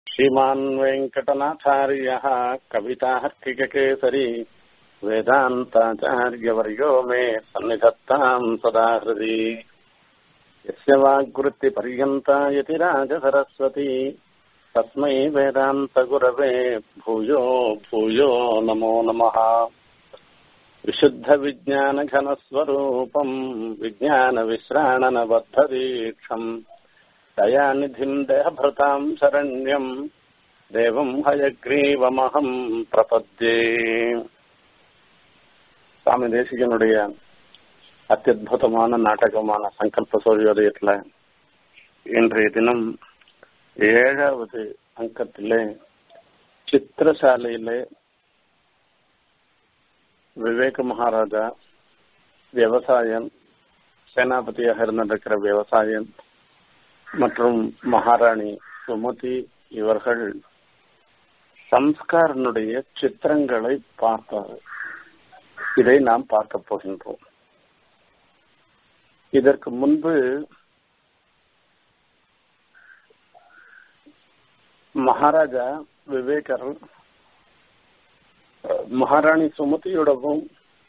श्रीमान् वेङ्कटनाथार्यः कविताहर्किककेसरी वेदान्ताचार्यवर्यो मे सन्निधत्ताम् सदा हृदि यस्य वाग्वृत्तिपर्यन्ता यतिराजसरस्वती तस्मै वेदान्तगुरवे भूयो भूयो नमो नमः विशुद्धविज्ञानघनस्वरूपम् विज्ञानविश्राणनबद्धदीक्षम् दयानिधिम् देहभृताम् शरण्यम् தேவம் ஹயக்ரீவமகம் பிரபத்யே சுவாமி தேசிகனுடைய அத்தியுதமான நாடகமான சங்கல்ப சூரியோதயத்துல இன்றைய தினம் ஏழாவது அங்கத்திலே சித்திரசாலையிலே விவேக மகாராஜா விவசாயம் சேனாபதியாக இருந்திருக்கிற விவசாயம் மற்றும் மகாராணி சுமதி இவர்கள் சம்ஸ்காரனுடைய சித்திரங்களை பார்த்தார் இதை நாம் பார்க்க போகின்றோம் இதற்கு முன்பு மகாராஜா விவேகர் மகாராணி சுமதியோடவும்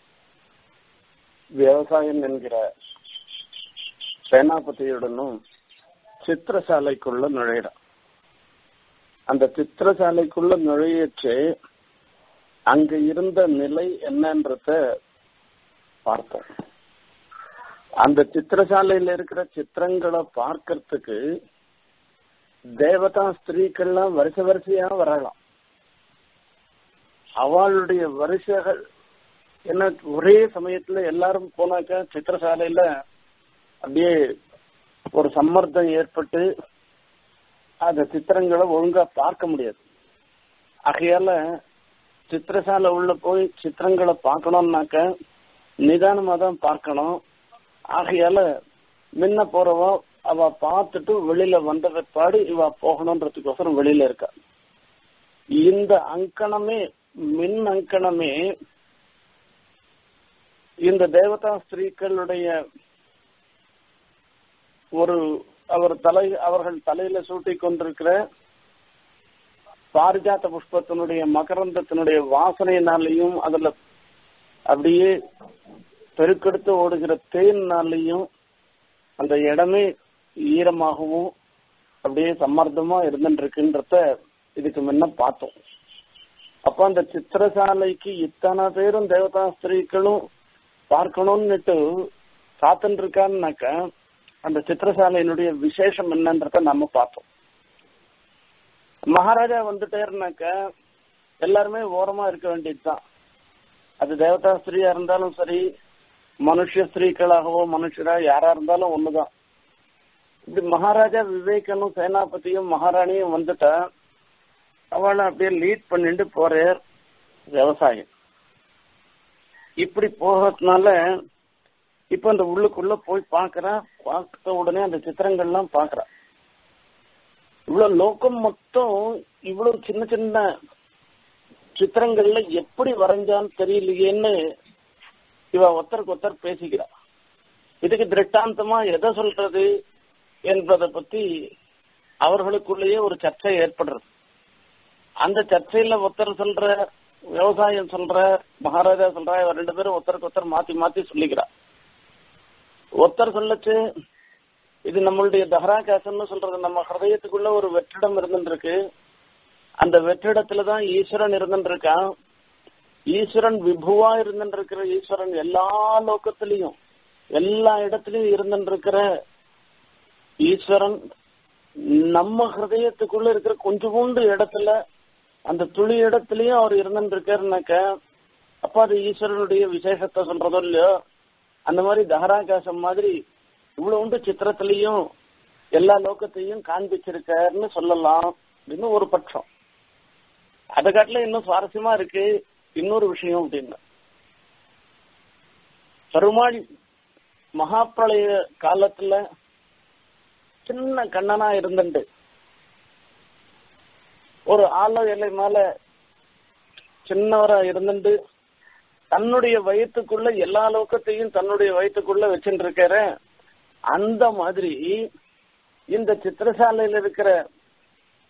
விவசாயம் என்கிற சேனாபதியுடனும் சித்திரசாலைக்குள்ள நுழையிறார் அந்த சித்திரசாலைக்குள்ள நுழையச்சு அங்க இருந்த நிலை என்னன்றத பார்த்தோம் அந்த சித்திரசாலையில இருக்கிற சித்திரங்களை பார்க்கறதுக்கு தேவதா ஸ்திரீக்கள்லாம் வரிசை வரிசையா வரலாம் அவளுடைய வரிசைகள் என்ன ஒரே சமயத்துல எல்லாரும் போனாக்கா சித்திரசாலையில அப்படியே ஒரு சம்மர்த்தம் ஏற்பட்டு அந்த சித்திரங்களை ஒழுங்கா பார்க்க முடியாது ஆகையால சித்திரசாலை உள்ள போய் சித்திரங்களை பார்க்கணும்னாக்க நிதானமா தான் பார்க்கணும் ஆகையால முன்ன போறவோ அவ பார்த்துட்டு வெளியில வந்த பிற்பாடு இவ போகணுன்றதுக்கோசரம் வெளியில இருக்கா இந்த அங்கணமே மின் அங்கணமே இந்த தேவதா ஸ்திரீக்களுடைய ஒரு அவர் தலை அவர்கள் தலையில சூட்டி கொண்டிருக்கிற பாரிஜாத்த புஷ்பத்தினுடைய மகரந்தத்தினுடைய வாசனையினாலையும் அதுல அப்படியே பெருக்கெடுத்து ஓடுகிற தேன்னாலையும் அந்த இடமே ஈரமாகவும் அப்படியே சம்மர்த்தமா இருந்துருக்குன்றத இதுக்கு முன்ன பார்த்தோம் அப்ப அந்த சித்திரசாலைக்கு இத்தனை பேரும் தேவதா ஸ்திரீக்களும் பார்க்கணும்னுட்டு காத்துட்டு இருக்கான்னாக்க அந்த சித்திரசாலையினுடைய விசேஷம் என்னன்றத நம்ம பார்த்தோம் மகாராஜா வந்துட்டேருனாக்க எல்லாருமே ஓரமா இருக்க வேண்டியதுதான் அது தேவதா ஸ்திரீயா இருந்தாலும் சரி மனுஷ ஸ்திரீக்களாகவோ மனுஷரா யாரா இருந்தாலும் ஒண்ணுதான் இப்படி மகாராஜா விவேகனும் சேனாபதியும் மகாராணியும் வந்துட்டா அவளை அப்படியே லீட் பண்ணிட்டு போறார் விவசாயம் இப்படி போகிறதுனால இப்ப அந்த உள்ளுக்குள்ள போய் பாக்குறா பார்த்த உடனே அந்த சித்திரங்கள்லாம் பாக்குறா இவ்வளவு லோகம் மொத்தம் இவ்வளவு சின்ன சின்ன சித்திரங்கள்ல எப்படி வரைஞ்சான்னு தெரியலையேன்னு இவ ஒருத்தருக்கு ஒருத்தர் பேசிக்கிறா இதுக்கு திருஷ்டாந்தமா எதை சொல்றது என்பதை பத்தி அவர்களுக்குள்ளேயே ஒரு சர்ச்சை ஏற்படுறது அந்த சர்ச்சையில ஒருத்தர் சொல்ற விவசாயம் சொல்ற மகாராஜா சொல்ற இவர் ரெண்டு பேரும் ஒருத்தருக்கு ஒருத்தர் மாத்தி மாத்தி சொல்லிக்கிறா ஒருத்தர் சொல்லச்சு இது நம்மளுடைய தஹராகாசம்னு சொல்றது நம்ம ஹிருதயத்துக்குள்ள ஒரு வெற்றிடம் இருந்துருக்கு அந்த வெற்றிடத்துலதான் ஈஸ்வரன் இருந்துருக்கான் ஈஸ்வரன் விபுவா இருந்துருக்கிற ஈஸ்வரன் எல்லா லோக்கத்திலையும் எல்லா இடத்துலயும் இருந்துருக்கிற ஈஸ்வரன் நம்ம ஹிருதயத்துக்குள்ள இருக்கிற கொஞ்சோண்டு இடத்துல அந்த துளி இடத்துலயும் அவர் இருந்துருக்காருனாக்க அப்ப அது ஈஸ்வரனுடைய விசேஷத்தை சொல்றதோ இல்லையோ அந்த மாதிரி தஹராகாசம் மாதிரி இவ்வளவு உண்டு சித்திரத்திலையும் எல்லா லோக்கத்தையும் காண்பிச்சிருக்காருன்னு சொல்லலாம் அப்படின்னு ஒரு பட்சம் அதை காட்டில இன்னும் சுவாரஸ்யமா இருக்கு இன்னொரு விஷயம் அப்படின்னு பெருமாள் மகாப்பிரளய காலத்துல சின்ன கண்ணனா இருந்துட்டு ஒரு ஆலோ எல்லை மேல சின்னவரா இருந்துட்டு தன்னுடைய வயிற்றுக்குள்ள எல்லா லோக்கத்தையும் தன்னுடைய வயிற்றுக்குள்ள வச்சுட்டு இருக்கிற அந்த மாதிரி இந்த சித்திரசாலையில் இருக்கிற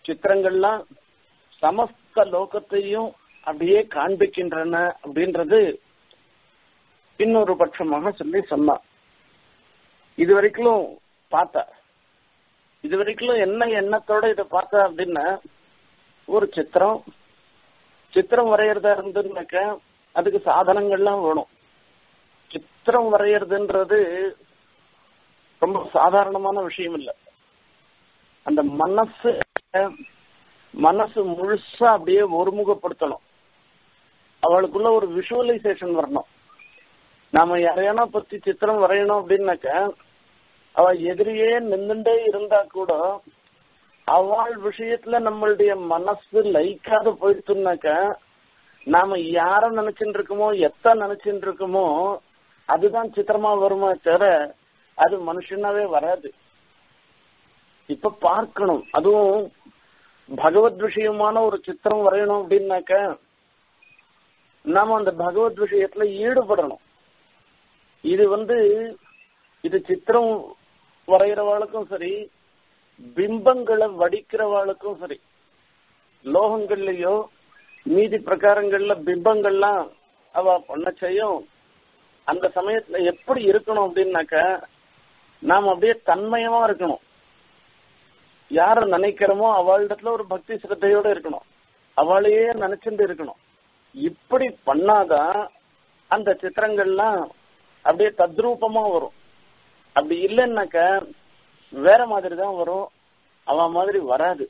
சித்திரங்கள்லாம் சமஸ்த லோகத்தையும் அப்படியே காண்பிக்கின்றன அப்படின்றது இன்னொரு பட்சமாக சொல்லி சொன்னான் இது வரைக்கும் பார்த்தா இது வரைக்கும் என்ன எண்ணத்தோட இதை பார்த்தா அப்படின்னா ஒரு சித்திரம் சித்திரம் வரைகிறதா இருந்துன்னாக்க அதுக்கு சாதனங்கள்லாம் வேணும் சித்திரம் வரைகிறதுன்றது ரொம்ப சாதாரணமான விஷயம் இல்லை அந்த மனசு மனசு முழுசா அப்படியே ஒருமுகப்படுத்தணும் அவளுக்குள்ள ஒரு விஷுவலைசேஷன் வரணும் நாம யாரையானா பத்தி சித்திரம் வரையணும் அப்படின்னாக்க அவ எதிரியே நின்றுட்டே இருந்தா கூட அவள் விஷயத்துல நம்மளுடைய மனசு லைக்காத போயிடுச்சுனாக்க நாம யார நினைச்சுட்டு இருக்கோமோ எத்த நினைச்சுட்டு இருக்கோமோ அதுதான் சித்திரமா வருமா தவிர அது மனுஷனாவே வராது இப்ப பார்க்கணும் அதுவும் பகவத் விஷயமான ஒரு சித்திரம் வரையணும் அப்படின்னாக்க நாம அந்த பகவத் விஷயத்துல ஈடுபடணும் இது வந்து இது சித்திரம் வரைகிறவாளுக்கும் சரி பிம்பங்களை வடிக்கிறவாளுக்கும் சரி லோகங்கள்லயோ மீதி பிரகாரங்கள்ல பிம்பங்கள்லாம் அவ பண்ண செய்யும் அந்த சமயத்துல எப்படி இருக்கணும் அப்படின்னாக்க நாம் அப்படியே தன்மயமா இருக்கணும் யார நினைக்கிறோமோ அவளிடத்துல ஒரு பக்தி சிரத்தையோட இருக்கணும் அவளையே நினைச்சுட்டு இருக்கணும் இப்படி பண்ணாதான் அந்த சித்திரங்கள்லாம் அப்படியே தத்ரூபமா வரும் அப்படி இல்லைன்னாக்க வேற மாதிரி தான் வரும் அவ மாதிரி வராது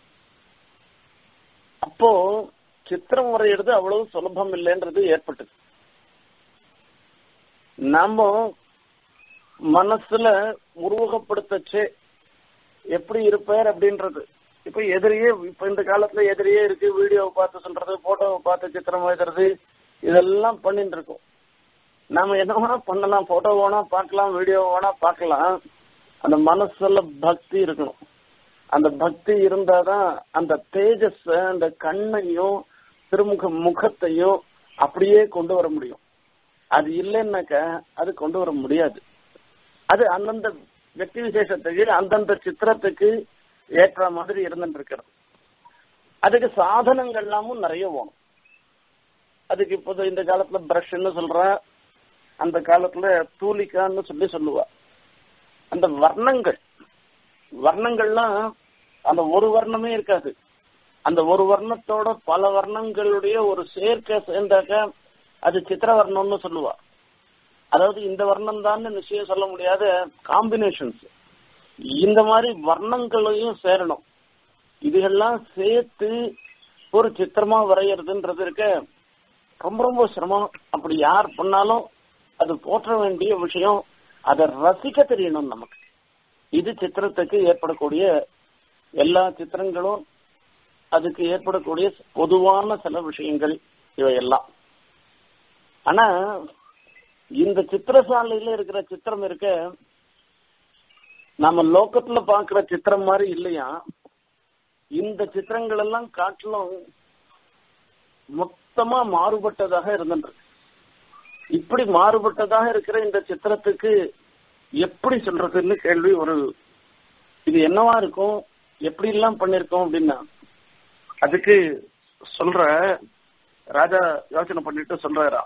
அப்போ சித்திரம் வரைகிறது அவ்வளவு சுலபம் இல்லைன்றது ஏற்பட்டது நாம மனசுல உருவகப்படுத்தச்சே எப்படி இருப்பார் அப்படின்றது இப்ப எதிரியே இப்ப இந்த காலத்துல எதிரியே இருக்கு வீடியோவை பார்த்து சொல்றது போட்டோவை பார்த்து சித்திரம் எழுதுறது இதெல்லாம் பண்ணிட்டு இருக்கோம் நாம என்ன வேணா பண்ணலாம் போட்டோ வேணா பார்க்கலாம் வீடியோ வேணா பார்க்கலாம் அந்த மனசுல பக்தி இருக்கணும் அந்த பக்தி இருந்தாதான் அந்த தேஜஸ் அந்த கண்ணையும் திருமுக முகத்தையும் அப்படியே கொண்டு வர முடியும் அது இல்லைன்னாக்க அது கொண்டு வர முடியாது அது அந்தந்த வெக்தி விசேஷத்துக்கு அந்தந்த சித்திரத்துக்கு ஏற்ற மாதிரி இருந்துட்டு இருக்கிறது அதுக்கு சாதனங்கள் எல்லாமும் நிறைய வேணும் அதுக்கு இப்போது இந்த காலத்துல பிரஷ்ன்னு சொல்ற அந்த காலத்துல தூலிக்கான்னு சொல்லி சொல்லுவா அந்த வர்ணங்கள் வர்ணங்கள்லாம் அந்த ஒரு வர்ணமே இருக்காது அந்த ஒரு வர்ணத்தோட பல வர்ணங்களுடைய ஒரு சேர்க்கை சேர்ந்தாக்க அது சித்திரவர்ணம்னு சொல்லுவா அதாவது இந்த வர்ணம் தான் நிச்சயம் சொல்ல முடியாத காம்பினேஷன்ஸ் இந்த மாதிரி வர்ணங்களையும் சேரணும் இதுகெல்லாம் சேர்த்து ஒரு சித்திரமா வரைகிறதுன்றது இருக்க ரொம்ப ரொம்ப சிரமம் அப்படி யார் பண்ணாலும் அது போற்ற வேண்டிய விஷயம் அதை ரசிக்க தெரியணும் நமக்கு இது சித்திரத்துக்கு ஏற்படக்கூடிய எல்லா சித்திரங்களும் அதுக்கு ஏற்படக்கூடிய பொதுவான சில விஷயங்கள் இவையெல்லாம் ஆனா இந்த சித்திரசாலையில இருக்கிற சித்திரம் இருக்க நம்ம லோக்கத்துல பாக்குற சித்திரம் மாதிரி இல்லையா இந்த சித்திரங்கள் எல்லாம் காட்டிலும் மொத்தமா மாறுபட்டதாக இருந்துருக்கு இப்படி மாறுபட்டதாக இருக்கிற இந்த சித்திரத்துக்கு எப்படி சொல்றதுன்னு கேள்வி ஒரு இது என்னவா இருக்கும் எப்படி எல்லாம் பண்ணிருக்கோம் அப்படின்னா அதுக்கு சொல்ற ராஜா யோசனை பண்ணிட்டு சொல்றாரா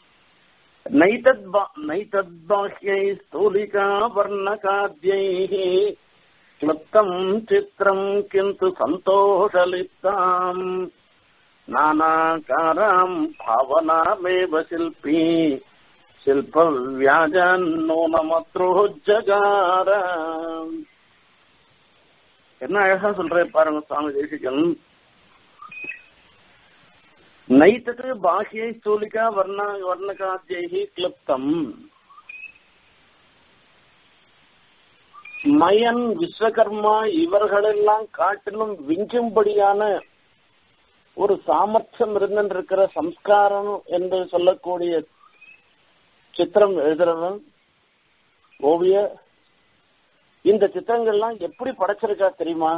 நைதத்பாஹ்யை ஸ்தூலிகா வர்ணகாத்யைः क्लुप्तम् चित्रम् किन्तु सन्तोषलिप्ताम् नानाकाराम् भावनामेव शिल्पी शिल्पव्याजान्नूनमत्रोज्जगार என்ன அழகா சொல்ற பாருங்க சுவாமி தேசிகன் நைத்தது பாஹ்யை ஸ்தூலிகா வர்ண வர்ணகாத்யை கிளிப்தம் மயன் விஸ்வகர்மா இவர்களெல்லாம் காட்டிலும் விஞ்சும்படியான ஒரு சாமர்த்தியம் இருந்திருக்கிற சம்ஸ்காரம் என்று சொல்லக்கூடிய சித்திரம் எழுதுறவன் ஓவிய இந்த சித்திரங்கள்லாம் எப்படி படைச்சிருக்கா தெரியுமா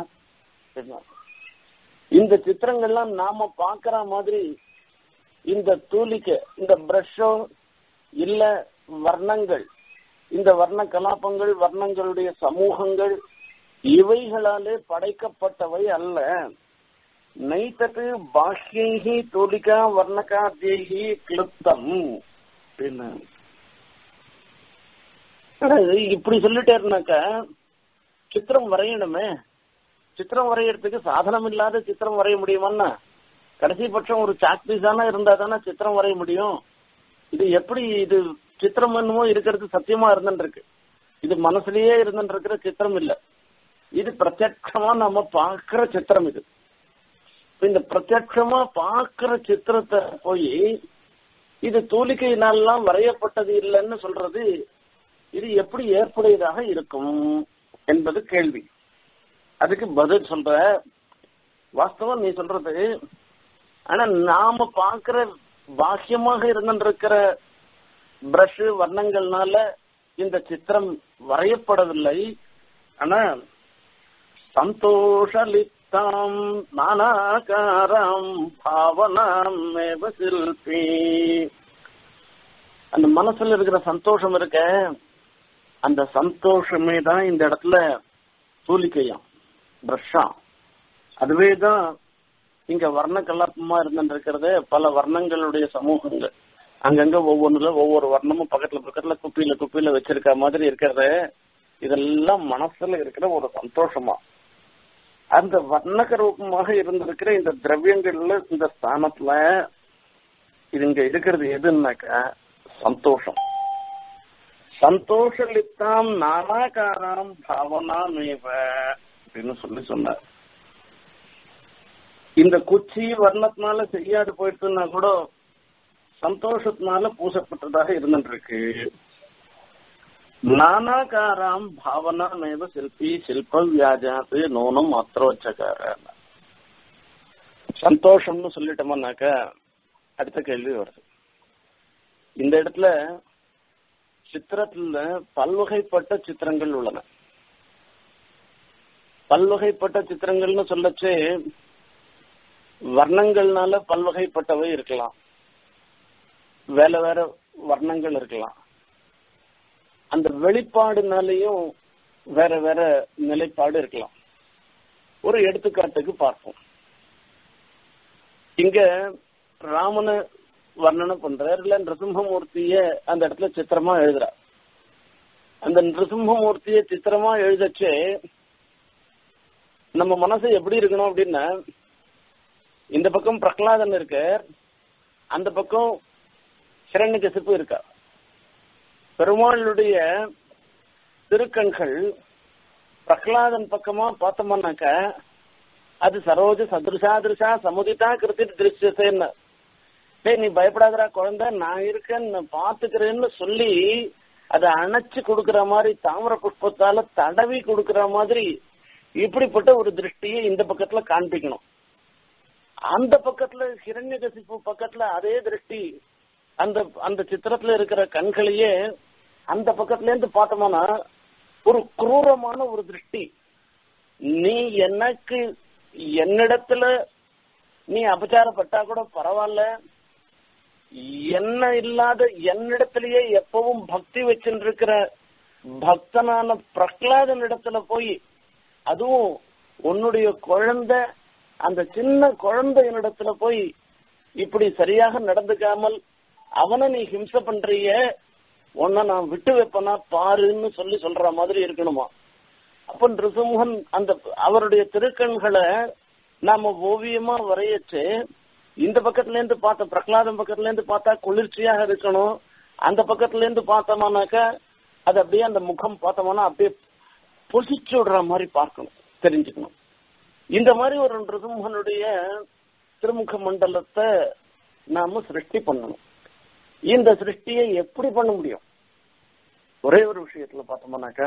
இந்த சித்திரங்கள்லாம் நாம பாக்குற மாதிரி இந்த தூளிக்க இந்த பிரஷோ இல்ல வர்ணங்கள் இந்த வர்ண கலாபங்கள் வர்ணங்களுடைய சமூகங்கள் இவைகளாலே படைக்கப்பட்டவை அல்ல நைத்தது பாஹ்யைகி தோலிகா வர்ணகாத்தியகி கிளுப்தம் அப்படின்னு இப்படி சொல்லிட்டேருனாக்கா சித்திரம் வரையணுமே சித்திரம் வரையறதுக்கு சாதனம் இல்லாத சித்திரம் வரைய முடியுமான்னா கடைசி பட்சம் ஒரு சாக் பீஸானா இருந்தா தானே சித்திரம் வரைய முடியும் இது எப்படி இது சித்திரம் என்னமோ இருக்கிறது சத்தியமா இருந்துருக்கு இது மனசுலயே இருந்துருக்கிற சித்திரம் இல்ல இது பிரத்யட்சமா நம்ம பாக்குற சித்திரம் இது இந்த பிரத்யட்சமா பாக்குற சித்திரத்தை போய் இது தூலிக்கையினாலாம் வரையப்பட்டது இல்லைன்னு சொல்றது இது எப்படி ஏற்புடையதாக இருக்கும் என்பது கேள்வி அதுக்கு பதில் சொல்ற வாஸ்தவம் நீ சொல்றது ஆனா நாம பாக்குற பாக்கியமாக இருந்திருக்கிற பிரஷ் வர்ணங்கள்னால இந்த சித்திரம் வரையப்படவில்லை ஆனா சந்தோஷலிப்தாம் நானாகாரம் பாவனாம் சில்பி அந்த மனசுல இருக்கிற சந்தோஷம் இருக்க அந்த சந்தோஷமே தான் இந்த இடத்துல தூலிக்கையாம் பிரஷா அதுவே தான் இங்க வர்ண கலப்பமா இருந்துருக்கிறது பல வர்ணங்களுடைய சமூகங்கள் அங்கங்க ஒவ்வொன்றுல ஒவ்வொரு வர்ணமும் பக்கத்துல பக்கத்துல குப்பியில குப்பியில வச்சிருக்க மாதிரி இருக்கிறது இதெல்லாம் மனசுல இருக்கிற ஒரு சந்தோஷமா அந்த வர்ணக ரூபமாக இருந்திருக்கிற இந்த திரவியங்கள்ல இந்த ஸ்தானத்துல இது இங்க இருக்கிறது எதுன்னாக்கா சந்தோஷம் சந்தோஷலிப்தாம் நானாகாராம் பாவனாமேவ அப்படின்னு சொல்லி சொன்னார் இந்த குச்சி வர்ணத்தினால செய்யாது போயிட்டுன்னா கூட சந்தோஷத்தினால பூசப்பட்டதாக இருந்துருக்கு நானாகாராம் பாவனா மேவ சிற்பி சில்ப வியாஜாத்து நூனம் அத்திரோச்சகார சந்தோஷம்னு சொல்லிட்டோம்னாக்கா அடுத்த கேள்வி வருது இந்த இடத்துல சித்திரத்துல பல்வகைப்பட்ட சித்திரங்கள் உள்ளன பல்வகைப்பட்ட சித்திரங்கள்னு சொல்லச்சே வர்ணங்கள்னால பல்வகைப்பட்டவை இருக்கலாம் வேற வேற வர்ணங்கள் இருக்கலாம் அந்த வெளிப்பாடுனாலையும் வேற வேற நிலைப்பாடு இருக்கலாம் ஒரு எடுத்துக்காட்டுக்கு பார்ப்போம் இங்க ராமனை வர்ணனை பண்றார் இல்ல நிருசிம்மமூர்த்திய அந்த இடத்துல சித்திரமா எழுதுறார் அந்த நிருசிம்மமூர்த்திய சித்திரமா எழுதச்சே நம்ம மனசு எப்படி இருக்கணும் அப்படின்னா இந்த பக்கம் பிரகலாதன் இருக்கு அந்த பக்கம் ஹிரண்யகசிப்பு இருக்கா பெருமாளுடைய திருக்கண்கள் பிரகலாதன் பக்கமா பார்த்தோம்னாக்க அது சரோஜ சதுருஷா திருஷா சமுதிதா கிருத்தி திருஷ்யசேன்னு டேய் நீ பயப்படாதடா குழந்தை நான் இருக்கேன்னு பாத்துக்கிறேன்னு சொல்லி அதை அணைச்சு கொடுக்கற மாதிரி தாமர புஷ்பத்தால தடவி கொடுக்கற மாதிரி இப்படிப்பட்ட ஒரு திருஷ்டியை இந்த பக்கத்துல காண்பிக்கணும் அந்த பக்கத்துல ஹிரண்யகசிப்பு பக்கத்துல அதே திருஷ்டி அந்த அந்த சித்திரத்துல இருக்கிற கண்களையே அந்த பக்கத்துல இருந்து பார்த்தோம்னா ஒரு குரூரமான ஒரு திருஷ்டி நீ எனக்கு என்னிடத்துல நீ அபச்சாரப்பட்டா கூட பரவாயில்ல என்ன இல்லாத என்னிடத்திலேயே எப்பவும் பக்தி வச்சுருக்கிற பக்தனான பிரகலாதன் இடத்துல போய் அதுவும் உன்னுடைய குழந்தை அந்த சின்ன குழந்தையினிடத்துல போய் இப்படி சரியாக நடந்துக்காமல் அவனை நீ ஹிம்ச பண்றிய உன்னை நான் விட்டு வைப்பனா பாருன்னு சொல்லி சொல்ற மாதிரி இருக்கணுமா அப்ப நிருசிம்ஹன் அந்த அவருடைய திருக்கண்களை நாம ஓவியமா வரையச்சு இந்த பக்கத்துல இருந்து பார்த்த பிரகலாதம் பக்கத்துல இருந்து பார்த்தா குளிர்ச்சியாக இருக்கணும் அந்த பக்கத்துல இருந்து பார்த்தோம்னாக்கா அது அப்படியே அந்த முகம் பார்த்தோம்னா அப்படியே பொசிச்சு விடுற மாதிரி பார்க்கணும் தெரிஞ்சுக்கணும் இந்த மாதிரி ஒரு நிருசிம்ஹனுடைய திருமுக மண்டலத்தை நாம சிருஷ்டி பண்ணணும் இந்த சிருஷ்டியை எப்படி பண்ண முடியும் ஒரே ஒரு விஷயத்துல பார்த்தோம்னாக்கா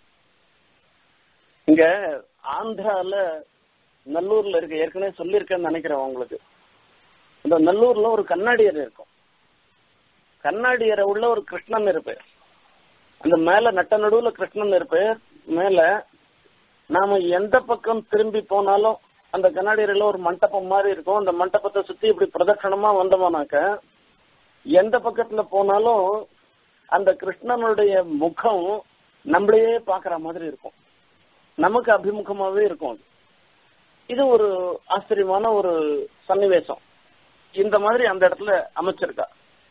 இங்க ஆந்திரால நல்லூர்ல இருக்க ஏற்கனவே சொல்லியிருக்கேன்னு நினைக்கிறேன் உங்களுக்கு இந்த நல்லூர்ல ஒரு கண்ணாடியர் இருக்கும் கண்ணாடியரை உள்ள ஒரு கிருஷ்ணன் இருப்பார் அந்த மேல நட்ட நடுவுல கிருஷ்ணன் இருப்பார் மேல நாம எந்த பக்கம் திரும்பி போனாலும் அந்த கண்ணாடியரில ஒரு மண்டபம் மாதிரி இருக்கும் அந்த மண்டபத்தை சுத்தி இப்படி பிரதட்சணமா வந்தோம்னாக்க எந்த பக்கத்துல போனாலும் அந்த கிருஷ்ணனுடைய முகம் நம்மளையே பாக்குற மாதிரி இருக்கும் நமக்கு அபிமுகமாவே இருக்கும் அது இது ஒரு ஆச்சரியமான ஒரு சன்னிவேசம் இந்த மாதிரி அந்த இடத்துல அமைச்சிருக்கா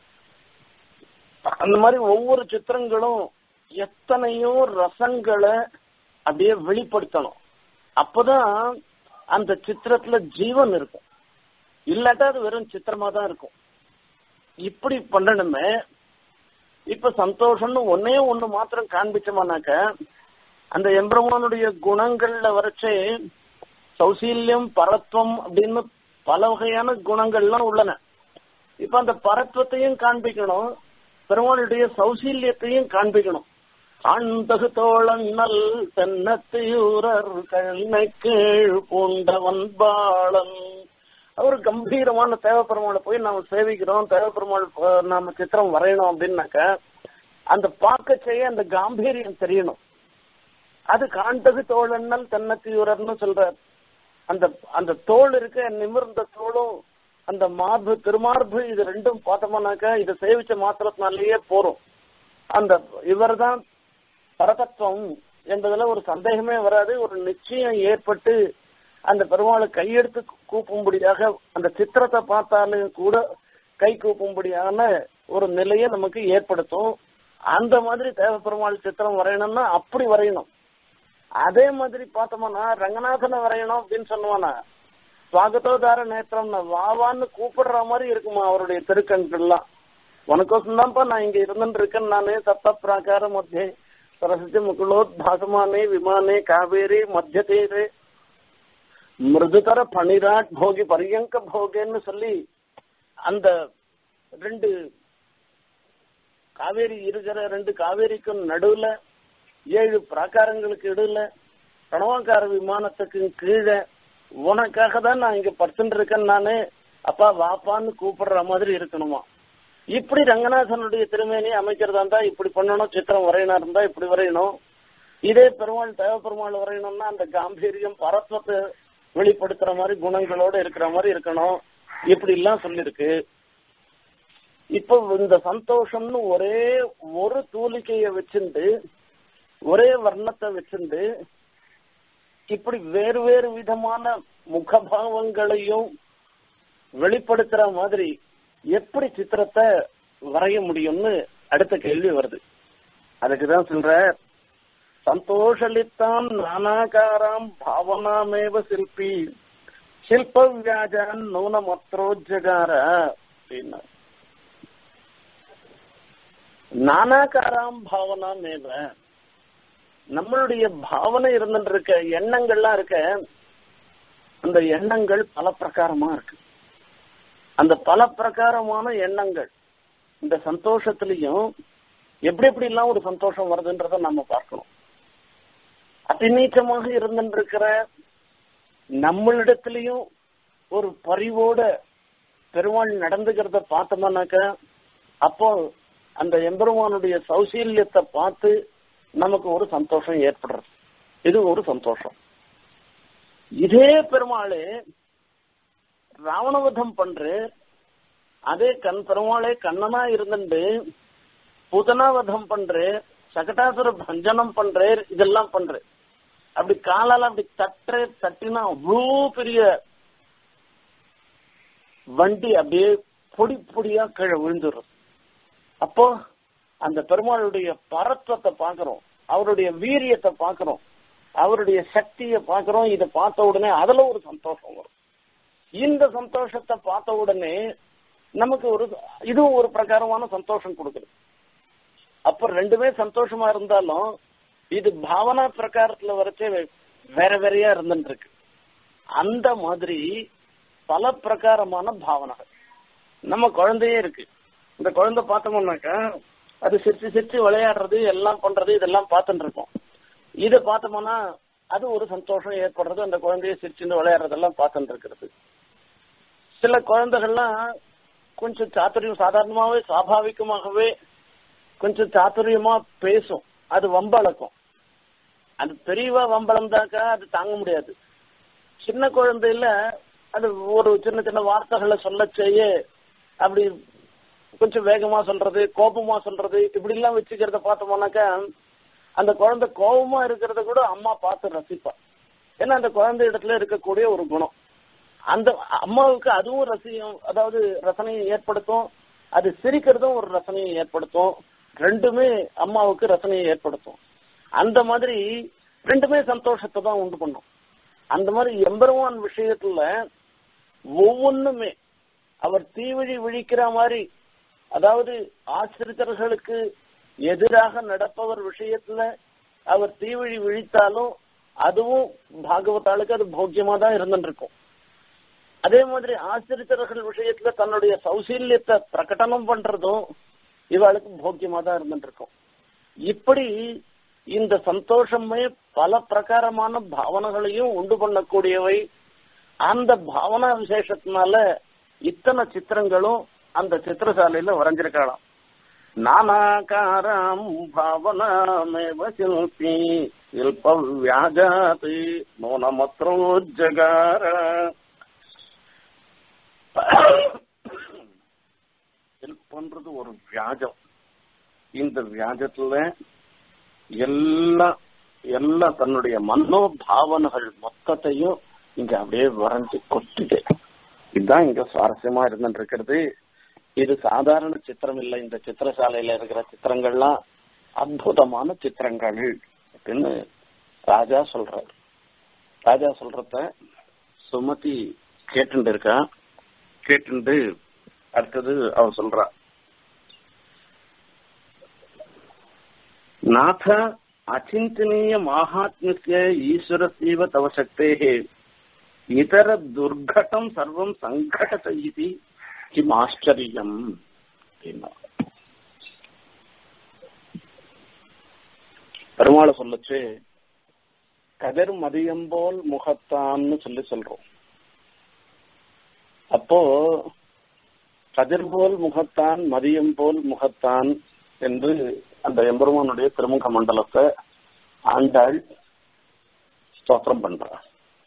அந்த மாதிரி ஒவ்வொரு சித்திரங்களும் எத்தனையோ ரசங்களை அப்படியே வெளிப்படுத்தணும் அப்பதான் அந்த சித்திரத்துல ஜீவன் இருக்கும் இல்லாட்டா அது வெறும் சித்திரமா தான் இருக்கும் இப்படி பண்ணணுமே இப்ப சந்தோஷம்னு ஒன்னே ஒண்ணு மாத்திரம் காண்பிச்சோம்னாக்க அந்த எம்பெருமானுடைய குணங்கள்ல வரைச்சே சௌசீல்யம் பரத்வம் அப்படின்னு பல வகையான குணங்கள்லாம் உள்ளன இப்ப அந்த பரத்வத்தையும் காண்பிக்கணும் பெருமாளுடைய சௌசீல்யத்தையும் காண்பிக்கணும் ஆண்தகு தோழன்னல் தென்னத்தையூரர் கண்ணை கீழ் பூண்டவன் பாளன் அவர் கம்பீரமான தேவப்பெருமாளை போய் நாம சேவிக்கிறோம் தேவப்பெருமாள் நாம சித்திரம் வரையணும் அப்படின்னாக்க அந்த பார்க்க செய்ய அந்த காம்பீரியம் தெரியணும் அது காண்டகு தோழன்னல் தென்னத்தியூரர்னு சொல்றார் அந்த அந்த தோல் இருக்க நிமிர்ந்த தோளும் அந்த மார்பு திருமார்பு இது ரெண்டும் பார்த்தோம்னாக்கா இதை சேவிச்ச மாத்திரத்தினாலேயே போறோம் அந்த இவர் தான் பரதத்துவம் என்பதுல ஒரு சந்தேகமே வராது ஒரு நிச்சயம் ஏற்பட்டு அந்த பெருமாளை கையெடுத்து கூப்பும்படியாக அந்த சித்திரத்தை பார்த்தாலும் கூட கை கூப்பும்படியான ஒரு நிலையை நமக்கு ஏற்படுத்தும் அந்த மாதிரி தேவ பெருமாள் சித்திரம் வரையணும்னா அப்படி வரையணும் அதே மாதிரி பார்த்தோம்னா ரங்கநாதனை வரையணும் அப்படின்னு சொன்னோம்னா சுவாகத்தோதார நேத்திரம்னா வாவான்னு கூப்பிடுற மாதிரி இருக்குமா அவருடைய திருக்கண்கள்லாம் உனக்கோசம் தான்ப்பா நான் இங்க இருந்துட்டு இருக்கேன் நானே சப்த பிராகார மத்திய சரஸ்வதி முகுலோத்பாசமானே விமானே காவேரி மத்திய தேரே மிருதுகர பனிராட் போகி பரியங்க போகேன்னு சொல்லி அந்த ரெண்டு காவேரி இருக்கிற ரெண்டு காவேரிக்கும் நடுவுல ஏழு பிராகாரங்களுக்கு இடையில கணவாக்கார விமானத்துக்கு கீழே உனக்காக தான் நான் இங்க படுத்துட்டு இருக்கேன் நானு அப்பா வாப்பான்னு கூப்பிடுற மாதிரி இருக்கணுமா இப்படி ரங்கநாதனுடைய திருமேனி அமைக்கிறதா இருந்தா இப்படி பண்ணணும் சித்திரம் வரையணும் இருந்தா இப்படி வரையணும் இதே பெருமாள் தேவ பெருமாள் வரையணும்னா அந்த காம்பீரியம் பரத்வத்தை வெளிப்படுத்துற மாதிரி குணங்களோட இருக்கிற மாதிரி இருக்கணும் இப்படி எல்லாம் சொல்லிருக்கு இப்போ இந்த சந்தோஷம்னு ஒரே ஒரு தூலிக்கைய வச்சிருந்து ஒரே வர்ணத்தை வச்சிருந்து இப்படி வேறு வேறு விதமான முகபாவங்களையும் வெளிப்படுத்துற மாதிரி எப்படி சித்திரத்தை வரைய முடியும்னு அடுத்த கேள்வி வருது அதுக்குதான் சொல்ற சந்தோஷலித்தான் நானாகாராம் பாவனாமேவ சிற்பி சில்ப வியாஜான் நூனமத்ரோஜகார அப்படின்னா நானாகாராம் பாவனாமேவ நம்மளுடைய பாவனை இருந்துட்டு இருக்க எண்ணங்கள்லாம் இருக்க அந்த எண்ணங்கள் பல பிரகாரமா இருக்கு அந்த பல பிரகாரமான எண்ணங்கள் இந்த சந்தோஷத்திலையும் எப்படி எப்படி எல்லாம் ஒரு சந்தோஷம் வருதுன்றத நம்ம பார்க்கணும் அதிநீச்சமாக இருந்துட்டு இருக்கிற நம்மளிடத்திலையும் ஒரு பரிவோட பெருமாள் நடந்துக்கிறத பார்த்தோம்னாக்க அப்போ அந்த எம்பெருமானுடைய சௌசீல்யத்தை பார்த்து நமக்கு ஒரு சந்தோஷம் ஏற்படுறது இது ஒரு சந்தோஷம் இதே பெருமாளே ராவணவதம் பண்ற அதே கண் பெருமாளே கண்ணனா இருந்துட்டு புதனாவதம் பண்ற சகடாசுர பஞ்சனம் பண்ற இதெல்லாம் பண்ற அப்படி காலால அப்படி தட்டுற தட்டினா அவ்வளோ பெரிய வண்டி அப்படியே பொடி பொடியா கீழே விழுந்துடுறது அப்போ அந்த பெருமாளுடைய பரத்வத்தை பாக்குறோம் அவருடைய வீரியத்தை பாக்குறோம் அவருடைய சக்தியை பாக்குறோம் இதை பார்த்த உடனே அதுல ஒரு சந்தோஷம் வரும் இந்த சந்தோஷத்தை பார்த்த உடனே நமக்கு ஒரு இதுவும் ஒரு பிரகாரமான சந்தோஷம் கொடுக்குது அப்ப ரெண்டுமே சந்தோஷமா இருந்தாலும் இது பாவனா பிரகாரத்துல வரைச்சே வேற வேறையா இருந்துட்டு இருக்கு அந்த மாதிரி பல பிரகாரமான பாவனைகள் நம்ம குழந்தையே இருக்கு இந்த குழந்தை பார்த்தோம்னாக்கா அது சிரிச்சு சிரிச்சு விளையாடுறது எல்லாம் பண்றது இதெல்லாம் பார்த்துட்டு இருக்கோம் இதை பார்த்தோம்னா அது ஒரு சந்தோஷம் ஏற்படுறது அந்த குழந்தைய சிரிச்சுன்னு விளையாடுறதெல்லாம் பார்த்துட்டு இருக்கிறது சில குழந்தைகள்லாம் கொஞ்சம் சாத்துரியம் சாதாரணமாவே சுவாபாவிகமாகவே கொஞ்சம் சாத்துரியமா பேசும் அது வம்பளக்கும் அது பெரியவா வம்பளந்தாக்கா அது தாங்க முடியாது சின்ன குழந்தையில அது ஒரு சின்ன சின்ன வார்த்தைகளை சொல்ல செய்ய அப்படி கொஞ்சம் வேகமா சொல்றது கோபமா சொல்றது இப்படி எல்லாம் வச்சுக்கிறத பார்த்தோம்னாக்கா அந்த குழந்தை கோபமா இருக்கிறத கூட அம்மா பார்த்து ரசிப்பா ஏன்னா அந்த குழந்தை இடத்துல இருக்கக்கூடிய ஒரு குணம் அந்த அம்மாவுக்கு அதுவும் ரசியம் அதாவது ரசனையை ஏற்படுத்தும் அது சிரிக்கிறதும் ஒரு ரசனையை ஏற்படுத்தும் ரெண்டுமே அம்மாவுக்கு ரசனையை ஏற்படுத்தும் அந்த மாதிரி ரெண்டுமே சந்தோஷத்தை தான் உண்டு பண்ணும் அந்த மாதிரி எம்பெருமான் விஷயத்துல ஒவ்வொன்றுமே அவர் தீவிழி விழிக்கிற மாதிரி அதாவது ஆசிரியர்களுக்கு எதிராக நடப்பவர் விஷயத்துல அவர் தீவிழி விழித்தாலும் அதுவும் பாகவதாளுக்கு அது போக்கியமா தான் இருந்துட்டு இருக்கும் அதே மாதிரி ஆசிரியர்கள் விஷயத்துல தன்னுடைய சௌசீல்யத்தை பிரகடனம் பண்றதும் இவளுக்கு போக்கியமா தான் இருந்துட்டு இருக்கும் இப்படி இந்த சந்தோஷமே பல பிரகாரமான பாவனைகளையும் உண்டு பண்ணக்கூடியவை அந்த பாவனா விசேஷத்தினால இத்தனை சித்திரங்களும் அந்த சித்திரசாலையில வரைஞ்சிருக்கலாம் நானாகாரம் பாவனாமேவ சில்பி சில்ப வியாஜாதி மௌனமத்ரோஜகார சில்பன்றது ஒரு வியாஜம் இந்த வியாஜத்துல எல்லாம் எல்லாம் தன்னுடைய மனோபாவனைகள் மொத்தத்தையும் இங்க அப்படியே வரைஞ்சு கொட்டிட்டு இதுதான் இங்க சுவாரஸ்யமா இருந்துட்டு இருக்கிறது இது சாதாரண சித்திரம் இல்லை இந்த சித்திரசாலையில இருக்கிற சித்திரங்கள்லாம் அற்புதமான சித்திரங்கள் அப்படின்னு ராஜா சொல்றார் ராஜா சொல்றத சுமதி கேட்டுண்டு இருக்கா கேட்டுண்டு அடுத்தது அவ சொல்றா நாத அச்சிந்தனீய மாஹாத்மிய ஈஸ்வரசீவ தவ சக்தேகே இதர துர்கடம் சர்வம் சங்கடத இது கிம் ஆச்சரியம் அப்படின்னா பெருமாளை சொல்லச்சு கதிர் மதியம் போல் முகத்தான்னு சொல்லி சொல்றோம் அப்போ கதிர் போல் முகத்தான் மதியம் போல் முகத்தான் என்று அந்த எம்பெருமானுடைய திருமுக மண்டலத்தை ஆண்டாள் ஸ்தோத்திரம் பண்றார்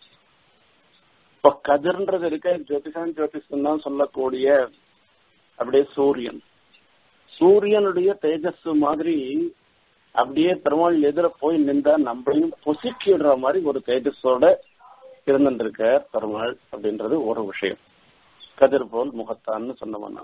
இப்ப கதிர்ன்றது இருக்க ஜோதிஷான் ஜோதிஷன் தான் சொல்லக்கூடிய அப்படியே சூரியன் சூரியனுடைய தேஜஸ் மாதிரி அப்படியே பெருமாள் எதிர போய் நின்றா நம்மளையும் பொசுக்கிடுற மாதிரி ஒரு தேஜஸோட இருந்துருக்க பெருமாள் அப்படின்றது ஒரு விஷயம் கதிர் போல் முகத்தான்னு சொன்னவனா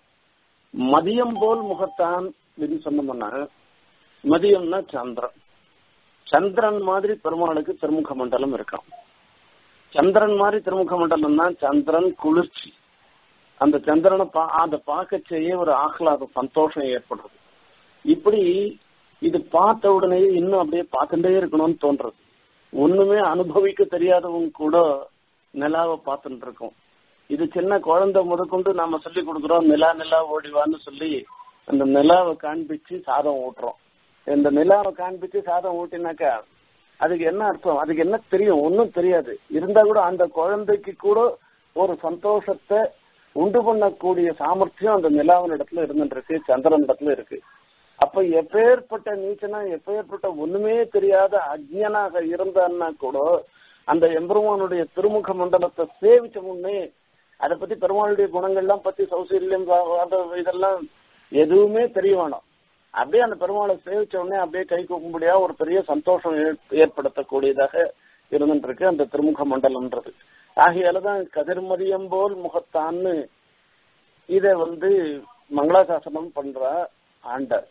மதியம் போல் முகத்தான் அப்படின்னு சொன்னோம்னா மதியம்னா சந்திரன் சந்திரன் மாதிரி பெருமாளுக்கு திருமுக மண்டலம் இருக்கான் சந்திரன் மாதிரி திருமுக மண்டலம் தான் சந்திரன் குளிர்ச்சி அந்த சந்திரனை பா அதை பார்க்க செய்ய ஒரு ஆஹ்லாத சந்தோஷம் ஏற்படுறது இப்படி இது பார்த்த உடனே இன்னும் அப்படியே பார்த்துட்டே இருக்கணும்னு தோன்றது ஒண்ணுமே அனுபவிக்க தெரியாதவங்க கூட நிலாவை பார்த்துட்டு இருக்கோம் இது சின்ன குழந்தை முதற்கொண்டு நாம சொல்லி கொடுக்குறோம் நிலா நிலா ஓடிவான்னு சொல்லி அந்த நிலாவை காண்பிச்சு சாதம் ஊட்டுறோம் இந்த நிலாவை காண்பிச்சு சாதம் ஊட்டினாக்கா அதுக்கு என்ன அர்த்தம் அதுக்கு என்ன தெரியும் ஒன்றும் தெரியாது இருந்தா கூட அந்த குழந்தைக்கு கூட ஒரு சந்தோஷத்தை உண்டு பண்ணக்கூடிய சாமர்த்தியம் அந்த நிலாவின் இடத்துல இருந்துட்டு இருக்கு சந்திரன் இடத்துல இருக்கு அப்ப எப்பேற்பட்ட நீச்சனா எப்பேற்பட்ட ஒண்ணுமே தெரியாத அஜ்ஞனாக இருந்தான்னா கூட அந்த எம்பெருமானுடைய திருமுக மண்டலத்தை சேவிச்ச முன்னே அதை பத்தி பெருமாளுடைய குணங்கள்லாம் பத்தி சௌசல்யம் இதெல்லாம் எதுவுமே தெரிய வேணும் அப்படியே அந்த பெருமாளை சேவிச்ச உடனே அப்படியே கை கூக்கும்படியா ஒரு பெரிய சந்தோஷம் ஏற்படுத்தக்கூடியதாக இருந்துட்டு இருக்கு அந்த திருமுக மண்டலம்ன்றது ஆகையாலதான் கதிர்மதியம் போல் முகத்தான்னு இத வந்து மங்களாசாசனம் பண்ற ஆண்டார்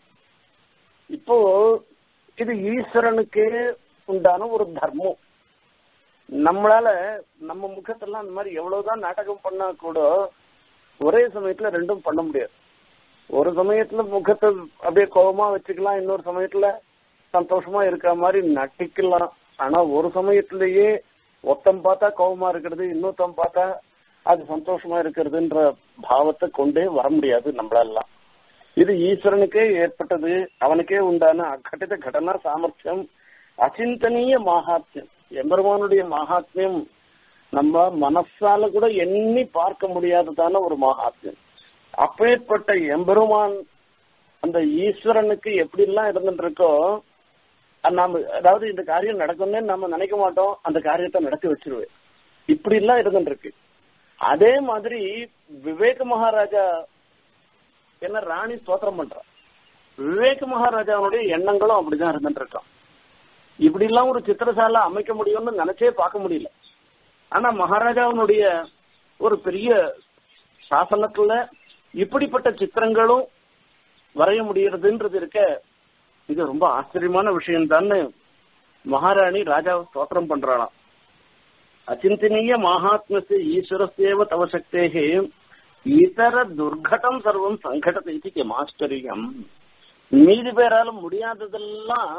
இப்போ இது ஈஸ்வரனுக்கே உண்டான ஒரு தர்மம் நம்மளால நம்ம முகத்தெல்லாம் அந்த மாதிரி எவ்வளவுதான் நாடகம் பண்ணா கூட ஒரே சமயத்துல ரெண்டும் பண்ண முடியாது ஒரு சமயத்துல முகத்தை அப்படியே கோபமா வச்சுக்கலாம் இன்னொரு சமயத்துல சந்தோஷமா இருக்க மாதிரி நட்டிக்கலாம் ஆனா ஒரு சமயத்திலேயே ஒத்தம் பார்த்தா கோபமா இருக்கிறது இன்னொருத்தம் பார்த்தா அது சந்தோஷமா இருக்கிறதுன்ற பாவத்தை கொண்டே வர முடியாது நம்மளாலாம் இது ஈஸ்வரனுக்கே ஏற்பட்டது அவனுக்கே உண்டான அக்கட்டித கடனா சாமர்த்தியம் அச்சிந்தனீய மகாத்மியம் எம்பெருமானுடைய மகாத்மியம் நம்ம மனசால கூட எண்ணி பார்க்க முடியாததான ஒரு மகாத்மியம் அப்பேற்பட்ட எம்பெருமான் அந்த ஈஸ்வரனுக்கு எப்படி எல்லாம் இருந்துட்டு இருக்கோ நாம அதாவது இந்த காரியம் நடக்கும்னு நம்ம நினைக்க மாட்டோம் அந்த காரியத்தை நடக்க வச்சிருவேன் இப்படி எல்லாம் இருந்துட்டு இருக்கு அதே மாதிரி விவேக மகாராஜா என்ன ராணி ஸ்தோத்திரம் பண்றா விவேக மகாராஜாவுடைய எண்ணங்களும் அப்படிதான் இருந்துட்டு இருக்கான் இப்படி எல்லாம் ஒரு சித்திரசாலை அமைக்க முடியும்னு நினைச்சே பார்க்க முடியல ஆனா மகாராஜாவினுடைய ஒரு பெரிய சாசனத்துல இப்படிப்பட்ட சித்திரங்களும் வரைய முடியறதுன்றது இருக்க இது ரொம்ப ஆச்சரியமான விஷயம் தான் மகாராணி ராஜாவை ஸ்தோத்திரம் பண்றாளாம் அச்சிந்தனீய மகாத்மசு ஈஸ்வரசேவ தவ சக்தேகே இதர துர்கடம் சர்வம் சங்கடத்தை இது ஆச்சரியம் மீதி பேரால முடியாததெல்லாம்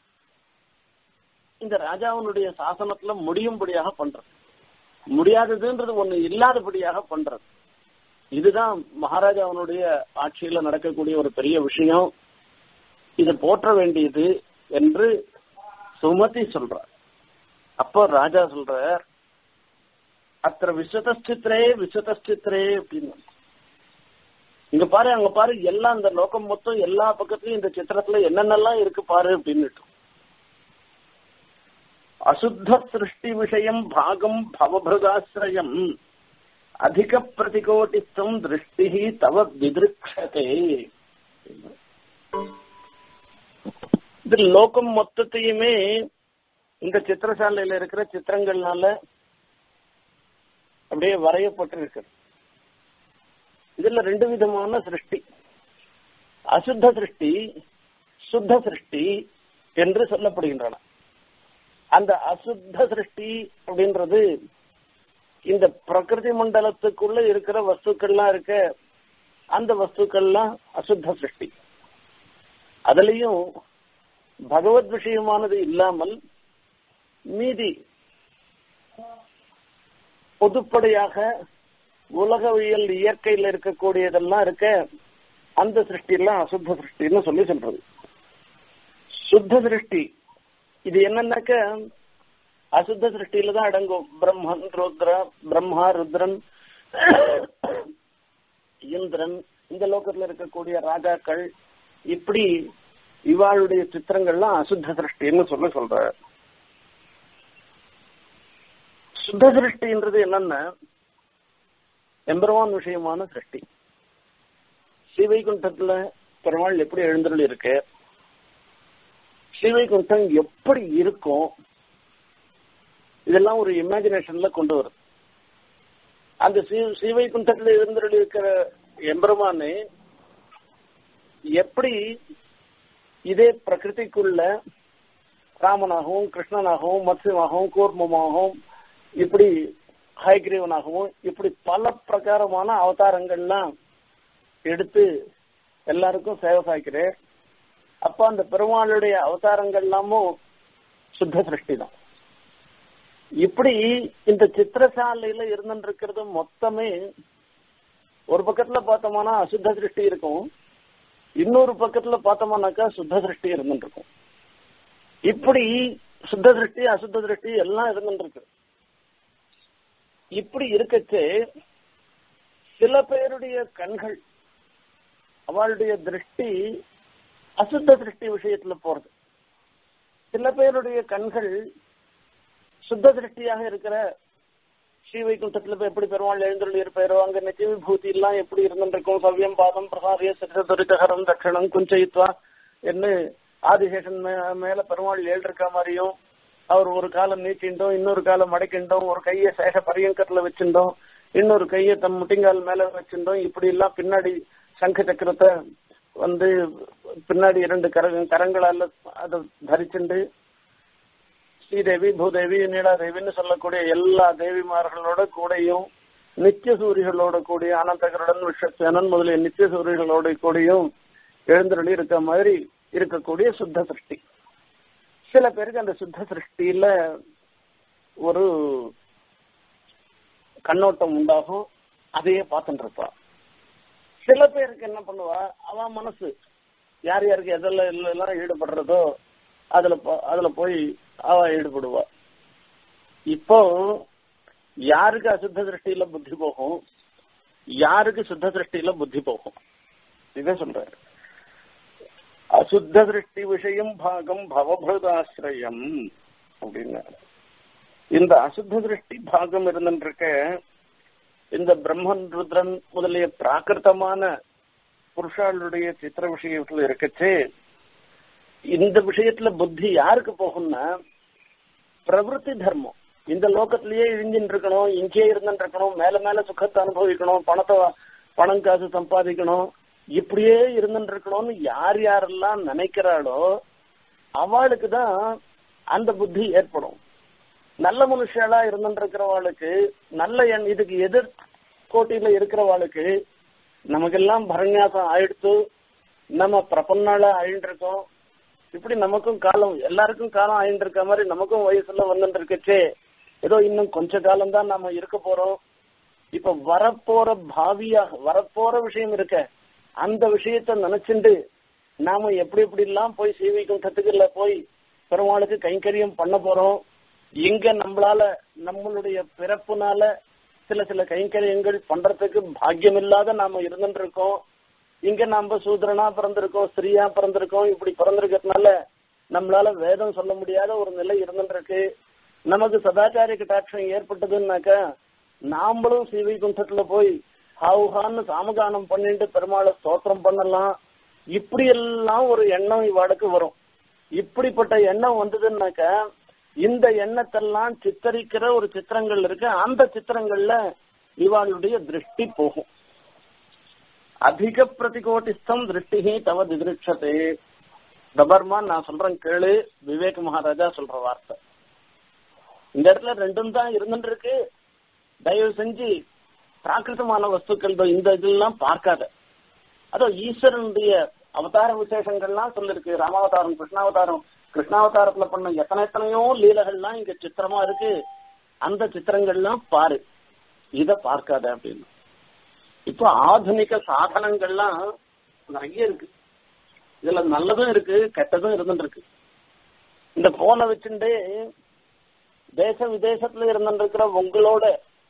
இந்த ராஜாவினுடைய சாசனத்துல முடியும்படியாக பண்றது முடியாததுன்றது ஒண்ணு இல்லாதபடியாக பண்றது இதுதான் மகாராஜாவினுடைய ஆட்சியில நடக்கக்கூடிய ஒரு பெரிய விஷயம் இதை போற்ற வேண்டியது என்று சுமதி சொல்றார் அப்போ ராஜா சொல்றார் அத்த விஸ்வதஸ்தித்ரே விஸ்வதஸ்தித்ரே அப்படின்னு இங்க பாரு அங்க பாரு எல்லாம் இந்த லோகம் மொத்தம் எல்லா பக்கத்துலயும் இந்த சித்திரத்துல என்னென்னலாம் இருக்கு பாரு அப்படின்னுட்டு அசுத்த சிருஷ்டி விஷயம் பாகம் பவபிருதாசிரயம் அதிக பிரதிகோட்டித்தம் திருஷ்டி தவ விதிருக்ஷதே இது லோகம் மொத்தத்தையுமே இந்த சித்திரசாலையில இருக்கிற சித்திரங்கள்னால அப்படியே வரையப்பட்டிருக்கு இதுல ரெண்டு விதமான சிருஷ்டி அசுத்த சிருஷ்டி சுத்த சிருஷ்டி என்று சொல்லப்படுகின்றன அந்த அசுத்த சிருஷ்டி அப்படின்றது இந்த பிரகிருதி மண்டலத்துக்குள்ள இருக்கிற வஸ்துக்கள்லாம் இருக்க அந்த வஸ்துக்கள்லாம் அசுத்த சிருஷ்டி அதுலயும் பகவத் விஷயமானது இல்லாமல் மீதி பொதுப்படையாக உலகவியல் இயற்கையில் இருக்கக்கூடியதெல்லாம் இருக்க அந்த சிருஷ்டியெல்லாம் அசுத்த சிருஷ்டின்னு சொல்லி சொல்றது சுத்த சிருஷ்டி இது என்னன்னாக்க அசுத்த சிருஷ்டியில தான் அடங்கும் பிரம்மன் ருத்ர பிரம்மா ருத்ரன் இந்திரன் இந்த லோகத்துல இருக்கக்கூடிய ராஜாக்கள் இப்படி இவாளுடைய சித்திரங்கள்லாம் அசுத்த சிருஷ்டின்னு சொல்ல சொல்ற சுத்த சிருஷ்டின்றது என்னன்னா எம்பெருமான் விஷயமான சிருஷ்டி ஸ்ரீவைகுண்டத்துல பெருமாள் எப்படி எழுந்தருள் இருக்கு ஸ்ரீவைகுண்டம் எப்படி இருக்கும் இதெல்லாம் ஒரு இமேஜினேஷன்ல கொண்டு வருது அந்த ஸ்ரீவைகுண்டத்துல எழுந்தருள் இருக்கிற எம்பெருமானு எப்படி இதே பிரகிருதிக்குள்ள ராமனாகவும் கிருஷ்ணனாகவும் மத்ஸ்யமாகவும் கூர்மமாகவும் இப்படி ஹைகிரீவனாகவும் இப்படி பல பிரகாரமான அவதாரங்கள்லாம் எடுத்து எல்லாருக்கும் சேவை சாய்க்கிறேன் அப்ப அந்த பெருமாளுடைய அவதாரங்கள் எல்லாமும் சுத்த சிருஷ்டி தான் இப்படி இந்த சித்திரசாலையில இருந்துருக்கிறது மொத்தமே ஒரு பக்கத்துல பார்த்தோம்னா அசுத்த சிருஷ்டி இருக்கும் இன்னொரு பக்கத்துல பார்த்தோம்னாக்கா சுத்த சிருஷ்டி இருந்துட்டு இருக்கும் இப்படி சுத்த திருஷ்டி அசுத்த திருஷ்டி எல்லாம் இருந்துட்டு இருக்கு இப்படி இருக்கச்சு சில பேருடைய கண்கள் அவளுடைய திருஷ்டி அசுத்த திருஷ்டி விஷயத்துல போறது சில பேருடைய கண்கள் சுத்த திருஷ்டியாக இருக்கிற ஸ்ரீவைகுண்டத்துல போய் எப்படி பெருமாள் எழுந்துள்ள இருப்பாரோ அங்க நித்திய விபூதி எல்லாம் எப்படி இருந்துருக்கும் சவ்யம் பாதம் பிரசாரிய சிறுதுரிதகரம் தட்சணம் குஞ்சயித்வா என்ன ஆதிசேஷன் மேல பெருமாள் எழுந்திருக்க மாதிரியும் அவர் ஒரு காலம் நீட்டிண்டோம் இன்னொரு காலம் மடக்கிண்டோம் ஒரு கையை சேஷ பரியங்கத்துல வச்சிருந்தோம் இன்னொரு கையை தம் முட்டிங்கால் மேல வச்சிருந்தோம் இப்படி எல்லாம் பின்னாடி சங்க சக்கரத்தை வந்து பின்னாடி இரண்டு கர கரங்களால அதை தரிச்சுண்டு ஸ்ரீதேவி பூதேவி நீலாதேவின்னு சொல்லக்கூடிய எல்லா தேவிமார்களோட கூடையும் நித்திய சூரிகளோட கூடிய அனந்தகருடன் விஸ்வசேனன் முதலிய நித்திய சூரிகளோட கூடியும் எழுந்தருளி இருக்க மாதிரி இருக்கக்கூடிய சுத்த சிருஷ்டி சில பேருக்கு அந்த சுத்த சிருஷ்டியில ஒரு கண்ணோட்டம் உண்டாகும் அதையே பார்த்துட்டு இருப்பா சில பேருக்கு என்ன பண்ணுவா அவ மனசு யார் யாருக்கு எதெல்லாம் எல்லாம் ஈடுபடுறதோ அதுல அதுல போய் அவ ஈடுபடுவா இப்போ யாருக்கு அசுத்த திருஷ்டியில புத்தி போகும் யாருக்கு சுத்த திருஷ்டியில புத்தி போகும் இதை சொல்றாரு அசுத்த திருஷ்டி விஷயம் பாகம் பவபிருதாசிரயம் அப்படின்னாரு இந்த அசுத்த திருஷ்டி பாகம் இருந்துருக்க இந்த பிரம்மன் ருத்ரன் முதலிய பிராகிருத்தமான புருஷாளுடைய சித்திர விஷயத்துல இருக்கச்சு இந்த விஷயத்துல புத்தி யாருக்கு போகும்னா பிரவருத்தி தர்மம் இந்த லோகத்திலேயே இழிஞ்சின்னு இருக்கணும் இங்கேயே இருந்துட்டு இருக்கணும் மேல மேல சுகத்தை அனுபவிக்கணும் பணத்தை பணம் காசு சம்பாதிக்கணும் இப்படியே இருந்துட்டு இருக்கணும்னு யார் யாரெல்லாம் நினைக்கிறாளோ அவளுக்கு தான் அந்த புத்தி ஏற்படும் நல்ல மனுஷாலா இருந்துட்டு இருக்கிறவாளுக்கு நல்ல எண் இதுக்கு எதிர் கோட்டியில இருக்கிறவாளுக்கு நமக்கெல்லாம் பரநியாசம் ஆயிடுத்து நம்ம பிரபன்னால ஆயிட்டு இருக்கோம் இப்படி நமக்கும் காலம் எல்லாருக்கும் காலம் ஆயிட்டு இருக்க மாதிரி நமக்கும் வயசுல வந்துட்டு இருக்கச்சே ஏதோ இன்னும் கொஞ்ச காலம் தான் நாம இருக்க போறோம் இப்ப வரப்போற பாவியா வரப்போற விஷயம் இருக்க அந்த விஷயத்த நினைச்சுண்டு நாம எப்படி எப்படி எல்லாம் போய் சீவிகுண்டத்துக்குள்ள போய் பெருமாளுக்கு கைங்கரியம் பண்ண போறோம் எங்க நம்மளால நம்மளுடைய பிறப்புனால சில சில கைங்கரியங்கள் பண்றதுக்கு பாக்கியம் இல்லாத நாம இருந்துட்டு இருக்கோம் இங்க நாம சூத்திரனா பிறந்திருக்கோம் ஸ்திரீயா பிறந்திருக்கோம் இப்படி பிறந்திருக்கிறதுனால நம்மளால வேதம் சொல்ல முடியாத ஒரு நிலை இருந்துட்டு இருக்கு நமக்கு சதாச்சாரிய கட்டாட்சம் ஏற்பட்டதுன்னாக்கா நாமளும் சீவை குண்டத்துல போய் ஹாவுஹான்னு சாமகானம் பண்ணிட்டு பெருமாளை ஸ்தோத்திரம் பண்ணலாம் இப்படி எல்லாம் ஒரு எண்ணம் இவாளுக்கு வரும் இப்படிப்பட்ட எண்ணம் வந்ததுன்னாக்கா இந்த எண்ணத்தெல்லாம் சித்தரிக்கிற ஒரு சித்திரங்கள் இருக்கு அந்த சித்திரங்கள்ல இவாளுடைய திருஷ்டி போகும் அதிக பிரதிகோட்டிஸ்தம் திருஷ்டி தவ திதிருட்சதே தபர்மா நான் சொல்றேன் கேளு விவேக் மகாராஜா சொல்ற வார்த்தை இந்த இடத்துல ரெண்டும் தான் இருந்துட்டு இருக்கு தயவு செஞ்சு பிராகிருதமான வஸ்துக்கள் இந்த இதெல்லாம் பார்க்காத அதோ ஈஸ்வரனுடைய அவதார விசேஷங்கள்லாம் சொல்லிருக்கு ராமாவதாரம் கிருஷ்ணாவதாரம் கிருஷ்ணாவதாரத்துல பண்ண எத்தனை எத்தனையோ லீலைகள்லாம் இங்க சித்திரமா இருக்கு அந்த சித்திரங்கள்லாம் பாரு இத பார்க்காத அப்படின்னு இப்போ ஆధుனிக சாதனங்கள்லாம் நிறைய இருக்கு இதுல நல்லதும் இருக்கு கெட்டதும் இருந்துட்டு இருக்கு இந்த போனை வச்சுட்டு தேச விதேசத்துல இருந்துட்டு இருக்கிற உங்களோட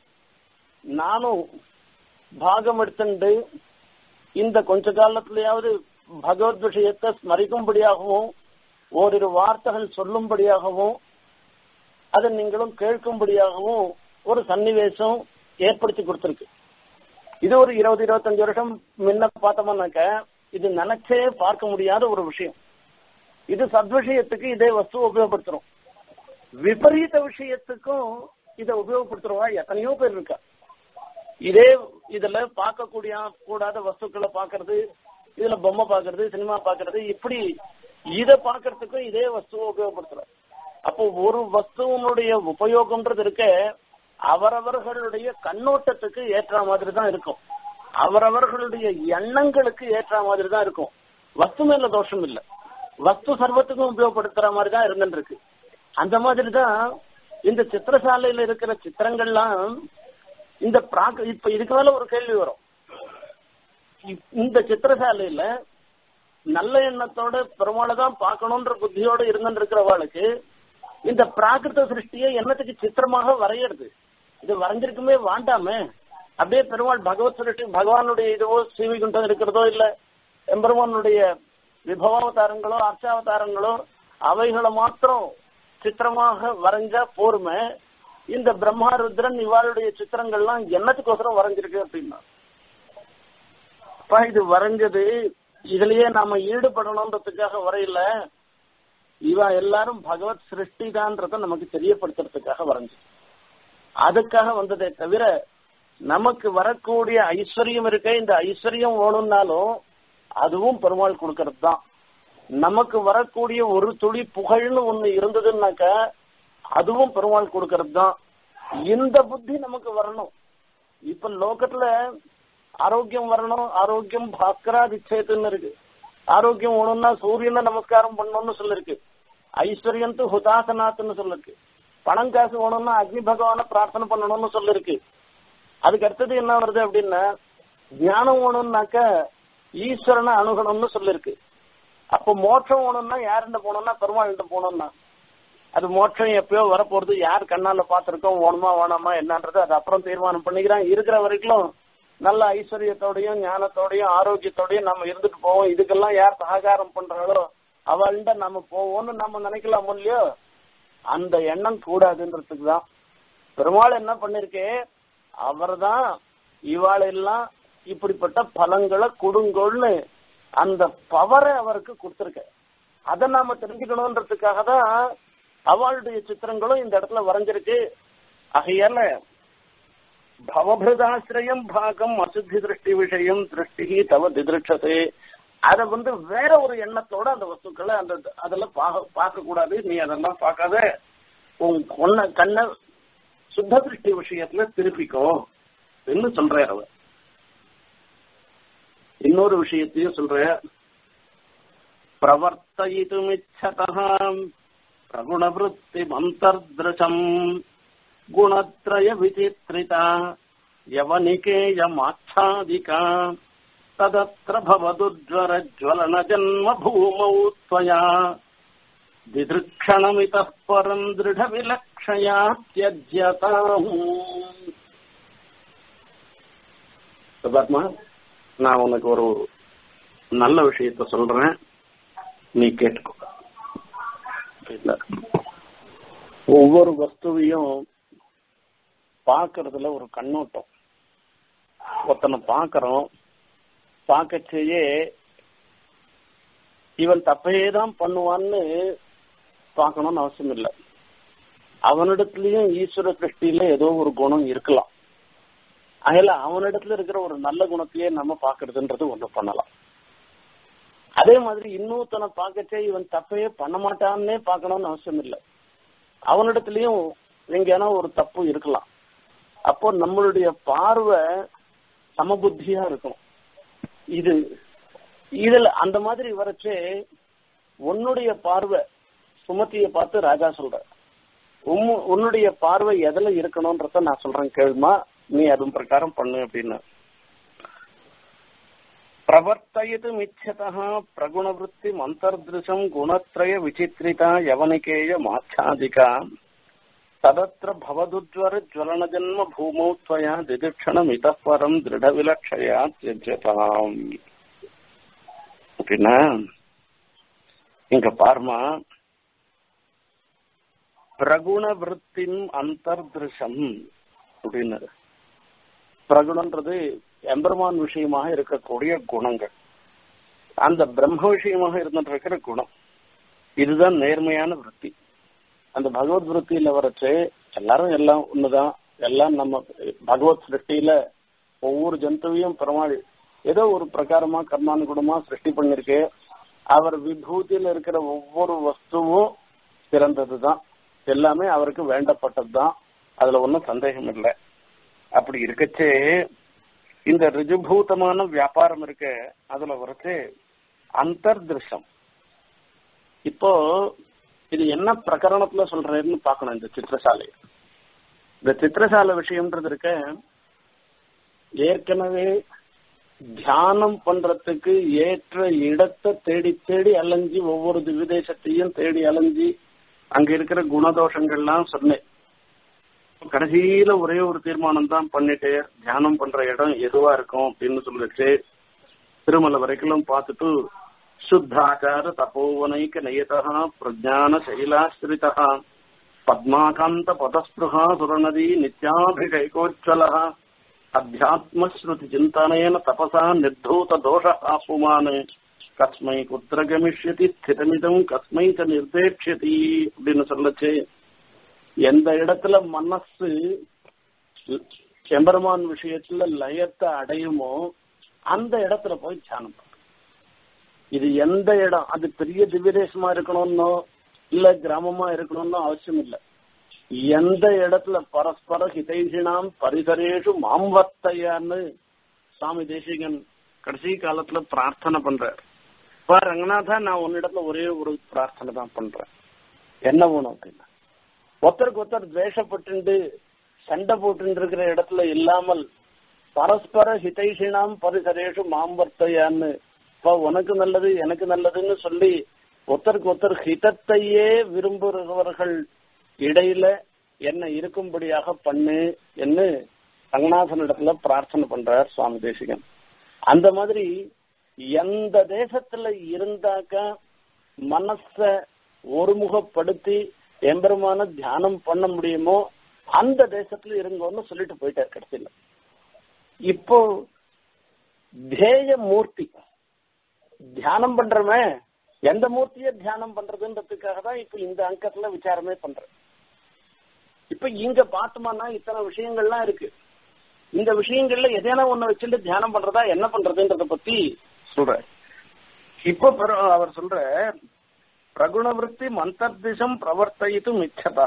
நானும் பாகம் எடுத்துண்டு இந்த கொஞ்ச காலத்திலேயாவது பகவத் விஷயத்தை ஸ்மரிக்கும்படியாகவும் ஓரிரு வார்த்தைகள் சொல்லும்படியாகவும் அதை நீங்களும் கேட்கும்படியாகவும் ஒரு சன்னிவேசம் ஏற்படுத்தி கொடுத்திருக்கு இது ஒரு இருபது இருபத்தஞ்சு வருஷம் முன்ன பார்த்தோம்னாக்க இது நினைச்சே பார்க்க முடியாத ஒரு விஷயம் இது சத்விஷயத்துக்கு இதே வஸ்து உபயோகப்படுத்துறோம் விபரீத விஷயத்துக்கும் இதை உபயோகப்படுத்துறவா எத்தனையோ பேர் இருக்கா இதே இதுல பார்க்கக்கூடிய கூடாத வஸ்துக்களை பாக்குறது இதுல பொம்மை பாக்குறது சினிமா பாக்குறது இப்படி இத பாக்குறதுக்கும் இதே வஸ்துவை உபயோகப்படுத்துறோம் அப்போ ஒரு வஸ்துவனுடைய உபயோகம்ன்றது இருக்க அவரவர்களுடைய கண்ணோட்டத்துக்கு ஏற்ற மாதிரி தான் இருக்கும் அவரவர்களுடைய எண்ணங்களுக்கு ஏற்ற மாதிரி தான் இருக்கும் வஸ்து மேல தோஷம் இல்ல வஸ்து சர்வத்துக்கும் உபயோகப்படுத்துற மாதிரி தான் இருந்துட்டு இருக்கு அந்த மாதிரி தான் இந்த சித்திரசாலையில இருக்கிற சித்திரங்கள்லாம் இந்த பிராக் இப்ப இதுக்கு மேல ஒரு கேள்வி வரும் இந்த சித்திரசாலையில நல்ல எண்ணத்தோட பெருமாளை தான் பார்க்கணுன்ற புத்தியோட இருந்துட்டு இருக்கிறவாளுக்கு இந்த பிராகிருத சிருஷ்டியை என்னத்துக்கு சித்திரமாக வரையிறது இது வரைஞ்சிருக்குமே வாண்டாமே அப்படியே பெருமாள் பகவத் சிருஷ்டி பகவானுடைய இதுவோ ஸ்ரீவிகுண்டம் இருக்கிறதோ இல்ல எம்பெருமானுடைய விபவாவதாரங்களோ அர்ச்சாவதாரங்களோ அவைகளை மாத்திரம் சித்திரமாக வரைஞ்சா போருமே இந்த பிரம்மா ருத்ரன் இவாளுடைய சித்திரங்கள்லாம் என்னத்துக்கோசரம் வரைஞ்சிருக்கு அப்படின்னா இது வரைஞ்சது இதுலயே நாம ஈடுபடணுன்றதுக்காக வரையில இவ எல்லாரும் பகவத் சிருஷ்டிதான்றத நமக்கு தெரியப்படுத்துறதுக்காக வரைஞ்சு அதுக்காக வந்ததே தவிர நமக்கு வரக்கூடிய ஐஸ்வர்யம் இருக்க இந்த ஐஸ்வர்யம் வேணும்னாலும் அதுவும் பெருமாள் கொடுக்கறது தான் நமக்கு வரக்கூடிய ஒரு துளி புகழ்னு ஒண்ணு இருந்ததுன்னாக்க அதுவும் பெருமாள் கொடுக்கறது தான் இந்த புத்தி நமக்கு வரணும் இப்ப லோகத்துல ஆரோக்கியம் வரணும் ஆரோக்கியம் பாஸ்கராதிச்சேத்துன்னு இருக்கு ஆரோக்கியம் வேணும்னா சூரியனை நமஸ்காரம் பண்ணணும்னு சொல்லிருக்கு ஐஸ்வர்யம் ஹுதாசனாத்துன்னு சொல்லிருக்கு பணம் காசு வேணும்னா அக்னி பகவான பிரார்த்தனை பண்ணணும்னு சொல்லிருக்கு அதுக்கு அடுத்தது என்ன வருது அப்படின்னா ஞானம் வேணும்னாக்க ஈஸ்வரனை அணுகணும்னு சொல்லிருக்கு அப்போ மோட்சம் வேணும்னா யாருண்ட போனோம்னா பெருமாள்கிட்ட போனோம்னா அது மோட்சம் எப்பயோ வரப்போறது யார் கண்ணால பாத்திருக்கோம் வேணுமா வேணாமா என்னன்றது அது அப்புறம் தீர்மானம் பண்ணிக்கிறான் இருக்கிற வரைக்கும் நல்ல ஐஸ்வர்யத்தோடையும் ஞானத்தோடையும் ஆரோக்கியத்தோடையும் நம்ம இருந்துட்டு போவோம் இதுக்கெல்லாம் யார் சககாரம் பண்றாங்களோ அவள்கிட்ட நம்ம போவோம்னு நம்ம நினைக்கலாம் இல்லையோ அந்த எண்ணம் கூடாதுன்றதுக்கு தான் பெருமாள் என்ன பண்ணிருக்கே அவர் தான் இவாளெல்லாம் இப்படிப்பட்ட பலங்களை கொடுங்கோள்னு அந்த பவரை அவருக்கு கொடுத்துருக்க அதை நாம தெரிஞ்சுக்கணுன்றதுக்காக தான் அவளுடைய சித்திரங்களும் இந்த இடத்துல வரைஞ்சிருக்கு ஆகையால பவபிரதாசிரயம் பாகம் அசுத்தி திருஷ்டி விஷயம் திருஷ்டி தவ திதிருட்சதே அத வந்து வேற ஒரு எண்ணத்தோட அந்த வஸ்துக்களை அந்த அதெல்லாம் பார்க்க கூடாது நீ அதெல்லாம் பார்க்காத உன் கொன்ன கண்ண சுத்த திருஷ்டி விஷயத்துல திருப்பிக்கோ என்று சொல்றார் அவர் இன்னொரு விஷயத்தையும் சொல்ற பிரவர்த்தயிதுமிச்சதா பிரகுணவருத்தி மந்தர்திருஷம் குணத்ரய விசித்ரிதா யவனிகேயமாச்சாதிகா तदत्र भवदुज्वरज्वलन जन्म भूमौ त्वया दिदृक्षणमितः परम् दृढविलक्षया त्यज्यताम् பத்மா நான் உனக்கு ஒரு நல்ல விஷயத்த சொல்றேன் நீ கேட்டுக்கோ ஒவ்வொரு வஸ்துவையும் பார்க்கறதுல ஒரு கண்ணோட்டம் ஒருத்தனை பார்க்கறோம் பார்க்கச்சேயே இவன் தப்பையே தான் பண்ணுவான்னு பார்க்கணும்னு அவசியம் இல்லை அவனிடத்துலயும் ஈஸ்வர சிருஷ்டியில ஏதோ ஒரு குணம் இருக்கலாம் அதில் அவனிடத்துல இருக்கிற ஒரு நல்ல குணத்தையே நம்ம பாக்குறதுன்றது ஒண்ணு பண்ணலாம் அதே மாதிரி இன்னொருத்தனை பார்க்கச்சே இவன் தப்பையே பண்ண மாட்டான்னே பார்க்கணும்னு அவசியம் இல்லை அவனிடத்துலயும் எங்கேனா ஒரு தப்பு இருக்கலாம் அப்போ நம்மளுடைய பார்வை சமபுத்தியா இருக்கும் இது இதுல அந்த மாதிரி வரச்சே உன்னுடைய பார்வை சுமத்திய பார்த்து ராஜா சொல்ற உன்னுடைய பார்வை எதுல இருக்கணும்ன்றத நான் சொல்றேன் கேளுமா நீ அதுவும் பிரகாரம் பண்ணு அப்படின்னு பிரவர்த்தயது மிச்சதா பிரகுணவருத்தி மந்தர்திருஷம் குணத்ரய விசித்ரிதா யவனிகேய மாச்சாதிகா ததத்திர பவதுஜ்வர ஜுவலன ஜன்ம பூமௌ துவயா திதிக்ஷணம் இதப்பரம் திருட விலட்சயா தியஜதாம் அப்படின்னா இங்க பாருமா பிரகுண விற்த்தின் அந்தர்திருஷம் அப்படின்னு பிரகுணன்றது எம்பெருமான் விஷயமாக இருக்கக்கூடிய குணங்கள் அந்த பிரம்ம விஷயமாக இருந்துட்டு இருக்கிற குணம் இதுதான் நேர்மையான விற்பி அந்த பகவத் விற்த்தியில வரச்சு எல்லாரும் எல்லாம் ஒண்ணுதான் எல்லாம் நம்ம பகவத் சிருஷ்டியில ஒவ்வொரு ஜந்துவையும் பெருமாள் ஏதோ ஒரு பிரகாரமா கர்மானுகுணமா சிருஷ்டி பண்ணிருக்கு அவர் விபூதியில இருக்கிற ஒவ்வொரு வஸ்துவும் சிறந்ததுதான் எல்லாமே அவருக்கு வேண்டப்பட்டதுதான் அதுல ஒன்றும் சந்தேகம் இல்லை அப்படி இருக்கச்சே இந்த ரிஜுபூதமான வியாபாரம் இருக்க அதுல வரச்சு அந்தர்திருஷம் இப்போ இது என்ன பிரகரணத்துல சொல்றேன்னு பாக்கணும் இந்த சித்திரசாலை இந்த சித்திரசாலை விஷயம்ன்றது இருக்க ஏற்கனவே தியானம் பண்றதுக்கு ஏற்ற இடத்தை தேடி தேடி அலைஞ்சி ஒவ்வொரு விதேசத்தையும் தேடி அலைஞ்சி அங்க இருக்கிற குணதோஷங்கள்லாம் சொன்னேன் கடைசியில ஒரே ஒரு தீர்மானம் தான் பண்ணிட்டு தியானம் பண்ற இடம் எதுவா இருக்கும் அப்படின்னு சொல்லிட்டு திருமலை வரைக்கும் பார்த்துட்டு शुद्धाचार तपोवनैक नयतः प्रज्ञानशैलाश्रितः पद्माकान्त पदस्पृहा सुरनदी नित्याभिषेकोज्ज्वलः अध्यात्मश्रुतिचिन्तनेन तपसा निर्धूतदोषः पुमान् கஸ்மை குத்திர கமிஷ்யதி ஸ்திதமிதம் கஸ்மை ச நிர்தேட்சதி அப்படின்னு சொல்லச்சு எந்த இடத்துல மனசு எம்பெருமான் விஷயத்துல லயத்தை அடையுமோ அந்த இடத்துல போய் தியானம் பண்ணும் இது எந்த இடம் அது பெரிய திவ்யதேசமா இருக்கணும்னோ இல்ல கிராமமா இருக்கணும்னோ அவசியம் இல்லை எந்த இடத்துல பரஸ்பர ஹிதைஷினாம் பரிசரேஷு மாம்வர்த்தையான்னு சுவாமி தேசிகன் கடைசி காலத்துல பிரார்த்தனை பண்றார் இப்ப ரங்கநாதா நான் உன்னிடத்துல ஒரே ஒரு பிரார்த்தனை தான் பண்றேன் என்ன வேணும் அப்படின்னா ஒருத்தருக்கு ஒருத்தர் துவேஷப்பட்டு சண்டை போட்டு இருக்கிற இடத்துல இல்லாமல் பரஸ்பர ஹிதைஷினாம் பரிசரேஷு மாம்பர்த்தையான்னு இப்ப உனக்கு நல்லது எனக்கு நல்லதுன்னு சொல்லி ஒருத்தருக்கு ஒருத்தர் ஹிதத்தையே விரும்புகிறவர்கள் இடையில என்ன இருக்கும்படியாக பண்ணு என்று ரங்கநாதன் இடத்துல பிரார்த்தனை பண்றார் சுவாமி தேசிகன் அந்த மாதிரி எந்த தேசத்துல இருந்தாக்க மனச ஒருமுகப்படுத்தி எம்பெருமான தியானம் பண்ண முடியுமோ அந்த தேசத்துல இருங்கன்னு சொல்லிட்டு போயிட்டார் கடைசியில இப்போ தேய மூர்த்தி தியானம் பண்றமே எந்த மூர்த்திய தியானம் பண்றதுன்றதுக்காக தான் இப்ப இந்த அங்கத்துல விசாரமே பண்றேன் இப்ப இங்க பார்த்தோம்னா இத்தனை விஷயங்கள்லாம் இருக்கு இந்த விஷயங்கள்ல எதேனா ஒண்ணு வச்சுட்டு தியானம் பண்றதா என்ன பண்றதுன்றத பத்தி சொல்ற இப்ப பிற- அவர் சொல்ற பிரகுணவருத்தி மந்தர்திசம் பிரவர்த்தித்து மிச்சதா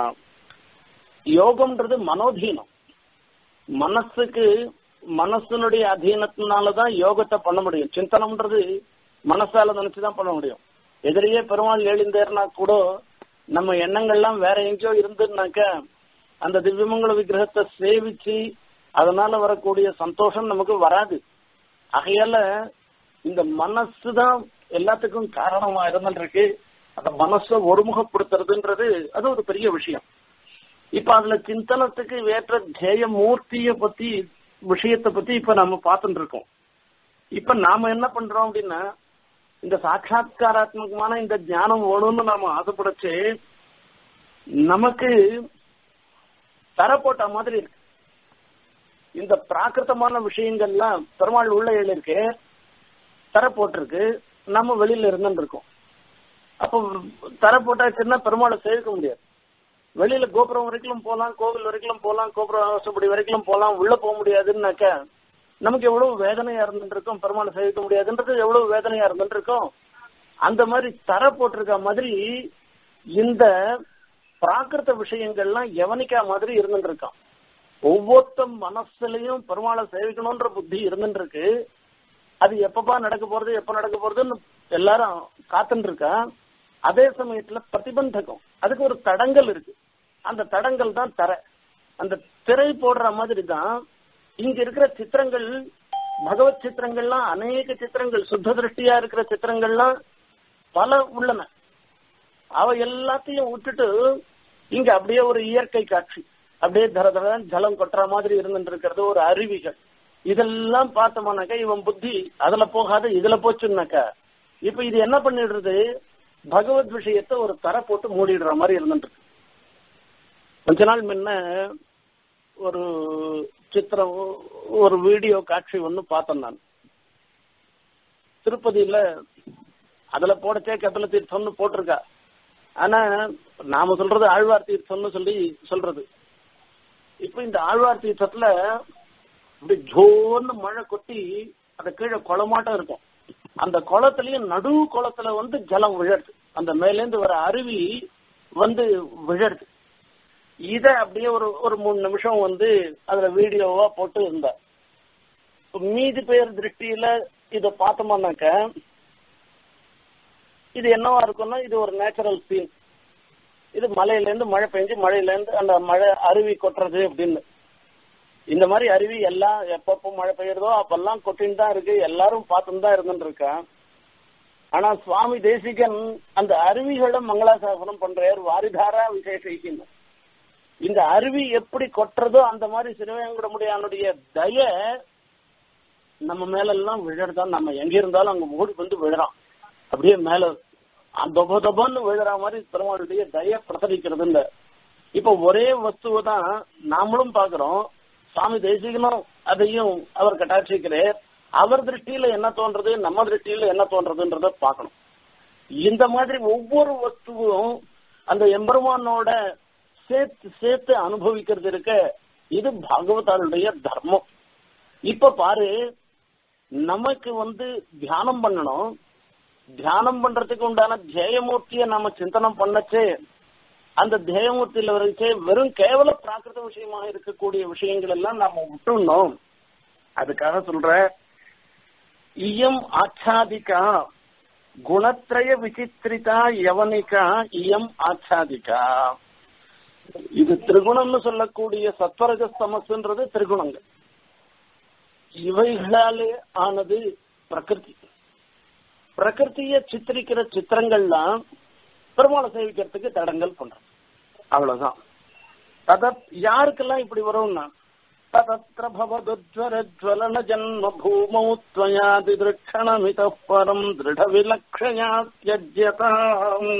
யோகம்ன்றது மனோதீனம் மனசுக்கு மனசனுடைய அதீனத்தினாலதான் யோகத்தை பண்ண முடியும் சிந்தனம்ன்றது மனசால நினைச்சுதான் பண்ண முடியும் எதிரியே பெருமாள் எழுந்தேர்னா கூட நம்ம எண்ணங்கள்லாம் வேற எங்கேயோ இருந்துனாக்க அந்த திவ்யமங்கல விக்கிரகத்தை சேவிச்சு அதனால வரக்கூடிய சந்தோஷம் நமக்கு வராது ஆகையால இந்த மனசு தான் எல்லாத்துக்கும் காரணமா இருந்துருக்கு அந்த மனசை ஒருமுகப்படுத்துறதுன்றது அது ஒரு பெரிய விஷயம் இப்ப அதுல சிந்தனத்துக்கு ஏற்ற தேய மூர்த்திய பத்தி விஷயத்தை பத்தி இப்ப நம்ம பார்த்துட்டு இருக்கோம் இப்ப நாம என்ன பண்றோம் அப்படின்னா இந்த சாட்சா்காராத்மகமான இந்த ஞானம் வேணும்னு நாம ஆசைப்படச்சு நமக்கு தர போட்ட மாதிரி இருக்கு இந்த பிராகிருத்தமான விஷயங்கள்லாம் பெருமாள் உள்ள எழுதிருக்கு தர போட்டிருக்கு நம்ம வெளியில இருந்துட்டு இருக்கோம் அப்போ தர போட்டாச்சுன்னா பெருமாளை சேவிக்க முடியாது வெளியில கோபுரம் வரைக்கும் போலாம் கோவில் வரைக்கும் போலாம் கோபுரம் வாசப்படி வரைக்கும் போலாம் உள்ள போக முடியாதுன்னாக்க நமக்கு எவ்வளவு வேதனையா இருந்துட்டு இருக்கும் பெருமாளை சேவிக்க முடியாதுன்றது எவ்வளவு வேதனையா இருந்துட்டு இருக்கும் அந்த மாதிரி தர போட்டிருக்க மாதிரி இந்த பிராகிருத விஷயங்கள்லாம் எவனிக்கா மாதிரி இருந்துட்டு இருக்கான் ஒவ்வொருத்த மனசுலயும் பெருமாளை சேவிக்கணும்ன்ற புத்தி இருந்துட்டு இருக்கு அது எப்பப்பா நடக்க போறது எப்ப நடக்க போறதுன்னு எல்லாரும் காத்துட்டு இருக்கா அதே சமயத்துல பிரதிபந்தகம் அதுக்கு ஒரு தடங்கல் இருக்கு அந்த தடங்கல் தான் தர அந்த திரை போடுற மாதிரி தான் இங்க இருக்கிற சித்திரங்கள் பகவத் சித்திரங்கள்லாம் அநேக சித்திரங்கள் சுத்த திருஷ்டியா இருக்கிற சித்திரங்கள்லாம் பல உள்ளன அவ எல்லாத்தையும் விட்டுட்டு இங்க அப்படியே ஒரு இயற்கை காட்சி அப்படியே தர தர ஜலம் கொட்டுற மாதிரி இருந்துட்டு இருக்கிறது ஒரு அருவிகள் இதெல்லாம் பார்த்தோம்னாக்கா இவன் புத்தி அதுல போகாது இதுல போச்சுன்னாக்கா இப்ப இது என்ன பண்ணிடுறது பகவத் விஷயத்தை ஒரு தர போட்டு மூடிடுற மாதிரி இருந்துட்டு இருக்கு. கொஞ்ச நாள் முன்ன ஒரு சித்திரம் ஒரு வீடியோ காட்சி ஒண்ணு பார்த்தேன் நான் திருப்பதியில அதுல போடச்சே கபில தீர்த்தம்னு போட்டிருக்கா ஆனா நாம சொல்றது ஆழ்வார் தீர்த்தம்னு சொல்லி சொல்றது இப்ப இந்த ஆழ்வார் தீர்த்தத்துல அப்படி ஜோன்னு மழை கொட்டி அது கீழே குளமாட்டம் இருக்கும் அந்த குளத்துலயும் நடு குளத்துல வந்து ஜலம் விழருது அந்த மேலேந்து வர அருவி வந்து விழருது இத அப்படியே ஒரு ஒரு மூணு நிமிஷம் வந்து அதுல வீடியோவா போட்டு இருந்தா இப்ப மீதி பேர் திருஷ்டியில இத பார்த்தோம்னாக்க இது என்னவா இருக்கும்னா இது ஒரு நேச்சுரல் சீன் இது மலையில இருந்து மழை பெஞ்சு மழையில இருந்து அந்த மழை அருவி கொட்டுறது அப்படின்னு இந்த மாதிரி அருவி எல்லாம் எப்பப்போ மழை பெய்யுறதோ அப்பெல்லாம் கொட்டின்னு தான் இருக்கு எல்லாரும் பார்த்துன்னு தான் இருந்துட்டு இருக்கேன் ஆனா சுவாமி தேசிகன் அந்த அருவிகளை மங்களாசாசனம் பண்றார் வாரிதாரா விசேஷின்னு இந்த அருவி எப்படி கொட்டுறதோ அந்த மாதிரி சிறுவேங்கடமுடியானுடைய தய நம்ம மேல எல்லாம் விழறதான் நம்ம எங்க இருந்தாலும் அங்க ஓடி வந்து விழுறான் அப்படியே மேல தொப தொபன்னு விழுற மாதிரி பெருமாளுடைய தய பிரசரிக்கிறது இல்ல இப்ப ஒரே வஸ்துவை தான் நாமளும் பாக்குறோம் சுவாமி தேசிகனும் அதையும் அவர் கட்டாட்சிக்கிறார் அவர் திருஷ்டியில என்ன தோன்றது நம்ம திருஷ்டியில என்ன தோன்றதுன்றத பார்க்கணும் இந்த மாதிரி ஒவ்வொரு வஸ்துவும் அந்த எம்பெருமானோட சேர்த்து சேர்த்து அனுபவிக்கிறது இருக்க இது பாகவதாளுடைய தர்மம் இப்ப பாரு நமக்கு வந்து தியானம் பண்ணணும் தியானம் பண்றதுக்கு உண்டான தியேயமூர்த்திய நாம சிந்தனம் பண்ணச்சே அந்த தேவமூர்த்தியில வரைச்சே வெறும் கேவல பிராகிருத விஷயமாக இருக்கக்கூடிய விஷயங்கள் எல்லாம் நாம விட்டுணும் அதுக்காக சொல்ற இயம் ஆச்சாதிகா குணத்ரய விசித்திரிதா யவனிகா இயம் ஆச்சாதிகா இது திரிகுணம்னு சொல்லக்கூடிய சத்வரஜ சமஸ்ன்றது திரிகுணங்கள் இவைகளாலே ஆனது பிரகிருதி பிரகிருத்திய சித்திரிக்கிற சித்திரங்கள்லாம் பெருமாளை சேவிக்கிறதுக்கு தடங்கள் பண்றோம் அவ்வளவுதான் தத யாருக்கெல்லாம் இப்படி வரும்னா ததத்ர பவதுஜ்வரஜ்வலன ஜன்ம பூமௌ त्वया दिदृक्षणमितः परम् दृढविलक्षया त्यज्यताम्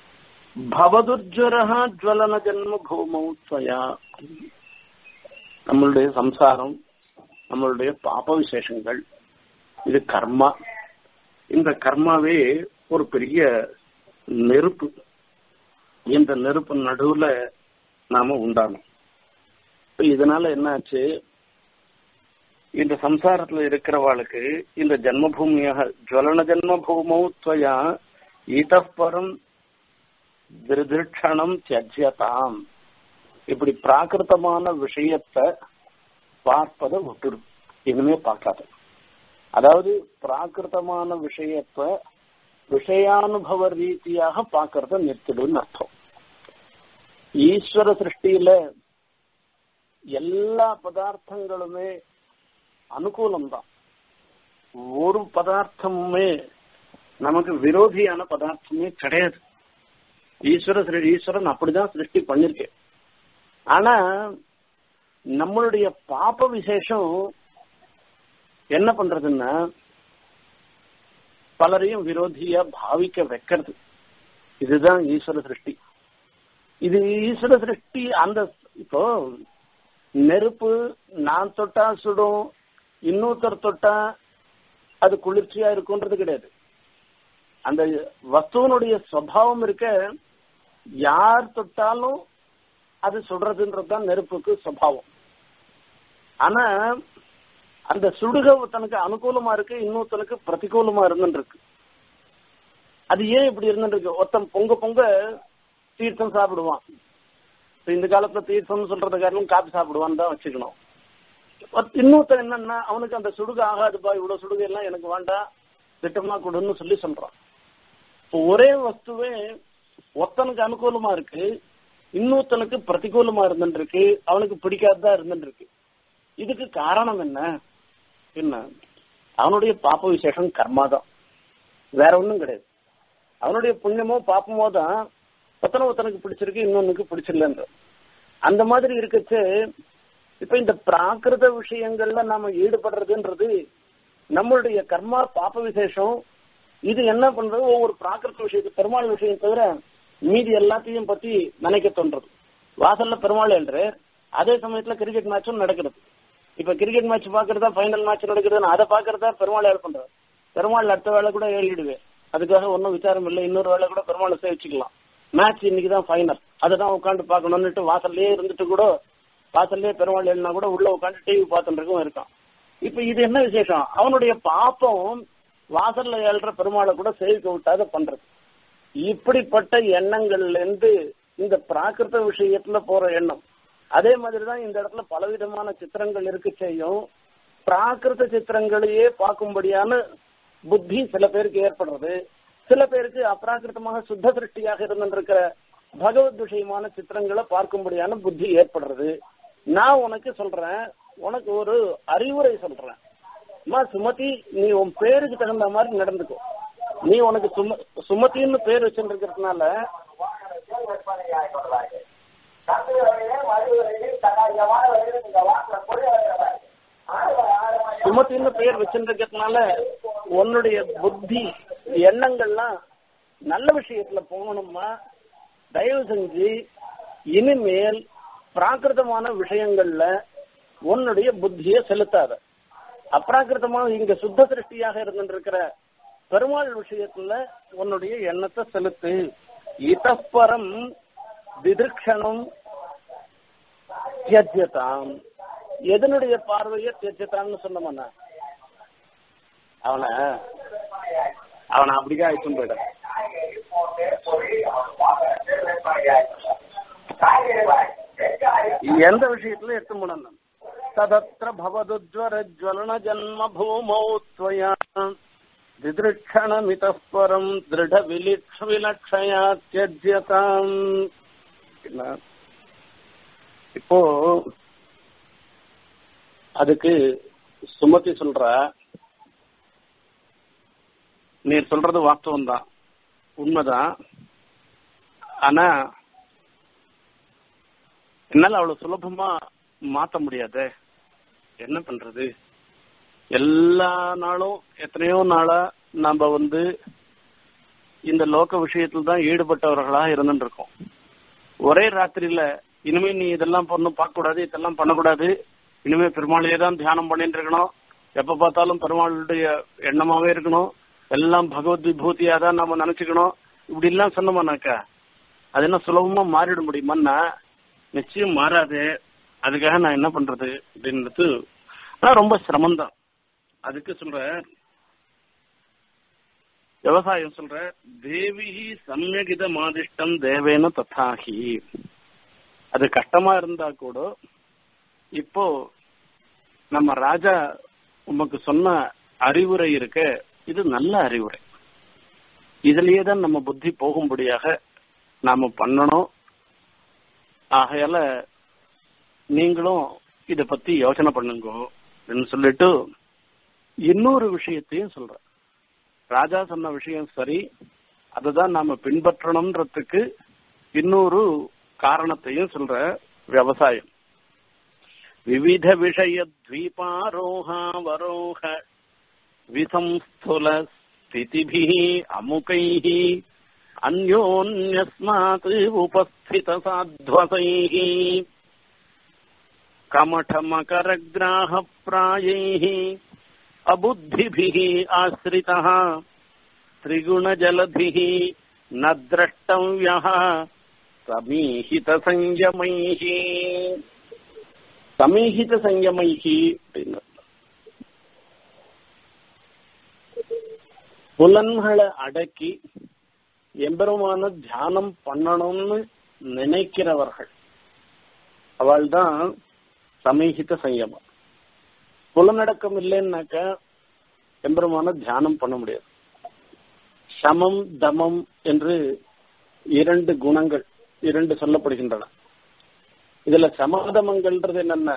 भवदुज्वरः ज्वलन जन्म भूमौ त्वया நம்மளுடைய சம்சாரம் நம்மளுடைய பாப விசேஷங்கள் இது கர்மா இந்த கர்மாவே ஒரு பெரிய நெருப்பு இந்த நெருப்பு நடுவுல நாம உண்டானோம் இதனால என்னாச்சு இந்த சம்சாரத்துல இருக்கிறவாளுக்கு இந்த ஜன்மபூமியாக ஜுவலன ஜன்மபூமௌ துவயா ஈதப்பரம் திருதிருட்சணம் தியஜ்யதாம் இப்படி பிராகிருத்தமான விஷயத்தை பார்ப்பதை விட்டுரு இனிமே பார்க்காத அதாவது பிராகிருத்தமான விஷயத்தை விஷயானுபவ ரீதியாக பார்க்கறத நிறுத்திடுன்னு அர்த்தம் ஈஸ்வர சிருஷ்டியில எல்லா பதார்த்தங்களுமே அனுகூலம்தான் ஒரு பதார்த்தமுமே நமக்கு விரோதியான பதார்த்தமே கிடையாது ஈஸ்வர ஈஸ்வரன் அப்படிதான் சிருஷ்டி பண்ணிருக்கேன் ஆனா நம்மளுடைய பாப்ப விசேஷம் என்ன பண்றதுன்னா பலரையும் விரோதியா பாவிக்க வைக்கிறது இதுதான் ஈஸ்வர சிருஷ்டி இது ஈஸ்வர சிருஷ்டி அந்த இப்போ நெருப்பு நான் தொட்டா சுடும் இன்னொருத்தர் தொட்டா அது குளிர்ச்சியா இருக்கும்ன்றது கிடையாது அந்த வஸ்துவனுடைய சுவாவம் இருக்க யார் தொட்டாலும் அது சுடுறதுன்றதுதான் நெருப்புக்கு சுவாவம் ஆனா அந்த சுடுக தனக்கு அனுகூலமா இருக்கு இன்னொருத்தனுக்கு பிரதிகூலமா இருந்துருக்கு அது ஏன் இப்படி இருந்துருக்கு ஒருத்தன் பொங்க பொங்க தீர்த்தம் சாப்பிடுவான் இந்த காலத்துல தீர்த்தம் சொல்றது காரணம் காப்பி சாப்பிடுவான்னு தான் வச்சுக்கணும் இன்னொருத்தன் என்னன்னா அவனுக்கு அந்த சுடுக ஆகாதுப்பா இவ்வளவு சுடுக எல்லாம் எனக்கு வேண்டாம் திட்டமா கொடுன்னு சொல்லி சொல்றான் ஒரே வஸ்துவே ஒத்தனுக்கு அனுகூலமா இருக்கு இன்னொருத்தனுக்கு பிரதிகூலமா இருந்துருக்கு அவனுக்கு பிடிக்காததா இருந்துருக்கு இதுக்கு காரணம் என்ன என்ன அவனுடைய பாப்ப விசேஷம் கர்மா தான் வேற ஒண்ணும் கிடையாது அவனுடைய புண்ணியமோ பாப்பமோ தான் ஒத்தனை ஒத்தனுக்கு பிடிச்சிருக்கு இன்னொன்னுக்கு பிடிச்சிடலன்ற அந்த மாதிரி இருக்கச்சு இப்ப இந்த பிராகிருத விஷயங்கள்ல நாம ஈடுபடுறதுன்றது நம்மளுடைய கர்மா பாப்ப விசேஷம் இது என்ன பண்றது ஒவ்வொரு பிராகிருத விஷயத்து பெருமாள் விஷயம் தவிர மீதி எல்லாத்தையும் பத்தி நினைக்க தோன்றது வாசல்ல பெருமாள் என்று அதே சமயத்துல கிரிக்கெட் மேட்சும் நடக்கிறது இப்ப கிரிக்கெட் மேட்ச் பாக்குறதா ஃபைனல் மேட்ச் நடக்குதுன்னு அதை பாக்குறதா பெருமாள் ஏழு பண்றாரு பெருமாள் அடுத்த வேலை கூட ஏறிடுவேன் அதுக்காக ஒன்னும் விசாரம் இல்லை இன்னொரு வேலை கூட பெருமாளை சேவிச்சுக்கலாம் மேட்ச் இன்னைக்குதான் ஃபைனல் அதை தான் உட்காந்து பார்க்கணும்னுட்டு வாசல்லே இருந்துட்டு கூட வாசல்லே பெருமாள் எழுனா கூட உள்ள உட்காந்து டிவி பார்த்துட்டு இருக்கான் இப்ப இது என்ன விசேஷம் அவனுடைய பாப்பம் வாசல்ல ஏழ்ற பெருமாளை கூட சேவிக்க விட்டாத பண்றது இப்படிப்பட்ட எண்ணங்கள்ல இருந்து இந்த பிராகிருத விஷயத்துல போற எண்ணம் அதே மாதிரிதான் இந்த இடத்துல பலவிதமான சித்திரங்கள் இருக்கு செய்யும் பிராகிருத சித்திரங்களையே பார்க்கும்படியான புத்தி சில பேருக்கு ஏற்படுறது சில பேருக்கு அப்ராகிருத்தமாக சுத்த திருஷ்டியாக இருந்திருக்கிற பகவத் விஷயமான சித்திரங்களை பார்க்கும்படியான புத்தி ஏற்படுறது நான் உனக்கு சொல்றேன் உனக்கு ஒரு அறிவுரை சொல்றேன் அம்மா சுமதி நீ உன் பேருக்கு தகுந்த மாதிரி நடந்துக்கோ நீ உனக்கு சும சுமதின்னு பேர் வச்சுருக்கிறதுனால சுமத்தின்னு பேர் வச்சுருக்கிறதுனால உன்னுடைய புத்தி எண்ணங்கள்லாம் நல்ல விஷயத்துல போகணுமா தயவு செஞ்சு இனிமேல் பிராகிருதமான விஷயங்கள்ல உன்னுடைய புத்திய செலுத்தாத அப்ராகிருதமான இங்க சுத்த சிருஷ்டியாக இருந்திருக்கிற பெருமாள் விஷயத்துல உன்னுடைய எண்ணத்தை செலுத்து இதப்பரம் திதிர்ஷனம் தியஜ்யதாம் எதனுடைய பார்வையை தியஜ்யதான்னு சொன்னோம்னா அவனை அவனை அப்படிதான் அழைச்சும் போயிட எந்த விஷயத்துல எட்டு முடணும் ததத்திர பவதுஜ்வர ஜுவலன ஜன்ம பூமௌ त्वया திதிருட்சணமித பரம் திருட விலிக்ஷ விலக்ஷயா தியஜ்யதாம் இப்போ அதுக்கு சுமதி சொல்ற நீ சொல்றது வாஸ்தவம் தான் உண்மைதான் ஆனா என்னால அவ்வளவு சுலபமா மாத்த முடியாத என்ன பண்றது எல்லா நாளும் எத்தனையோ நாளா நம்ம வந்து இந்த லோக விஷயத்துல தான் ஈடுபட்டவர்களா இருந்துட்டு இருக்கோம் ஒரே ராத்திரியில இனிமே நீ இதெல்லாம் பொண்ணு பார்க்க கூடாது இதெல்லாம் பண்ணக்கூடாது இனிமே பெருமாளையே தான் தியானம் பண்ணிட்டு இருக்கணும் எப்ப பார்த்தாலும் பெருமாளுடைய எண்ணமாவே இருக்கணும் எல்லாம் பகவத் விபூதியா தான் நம்ம நினைச்சுக்கணும் இப்படி எல்லாம் சொன்னோம்னாக்கா அது என்ன சுலபமா மாறிட முடியுமான்னா நிச்சயம் மாறாது அதுக்காக நான் என்ன பண்றது அப்படின்றது ஆனா ரொம்ப சிரமம்தான் அதுக்கு சொல்ற விவசாயம் சொல்ற தேவி சமயகித மாதிஷ்டம் தேவேன தத்தாகி அது கஷ்டமா இருந்தா கூட இப்போ நம்ம ராஜா உமக்கு சொன்ன அறிவுரை இருக்க இது நல்ல அறிவுரை இதுலயே தான் நம்ம புத்தி போகும்படியாக நாம பண்ணணும் ஆகையால நீங்களும் இத பத்தி யோசனை பண்ணுங்க அப்படின்னு சொல்லிட்டு இன்னொரு விஷயத்தையும் சொல்ற ராஜா சொன்ன விஷயம் சரி அதுதான் நாம பின்பற்றணும்ன்றதுக்கு இன்னொரு காரணத்தையும் சொல்ற விவசாயம் விவித விஷய द्वीपारोहावरोह विसंस्थुल स्थितिभिः अमुकैः अन्योन्यस्मात् उपस्थितसाध्वसैः कमठमकरग्राहप्रायैः अबुद्धिभिः आश्रितः त्रिगुणजलधिः न द्रष्टव्यः समीहितसंयमैः சமீகித சங்கமைகி அப்படின்னு புலன்களை அடக்கி எம்பெருமான தியானம் பண்ணணும்னு நினைக்கிறவர்கள் அவள் தான் சமீகித சங்கமம் புலனடக்கம் இல்லைன்னாக்க எம்பெருமான தியானம் பண்ண முடியாது சமம் தமம் என்று இரண்டு குணங்கள் இரண்டு சொல்லப்படுகின்றன இதுல சமாதமங்கள்ன்றது என்னன்னா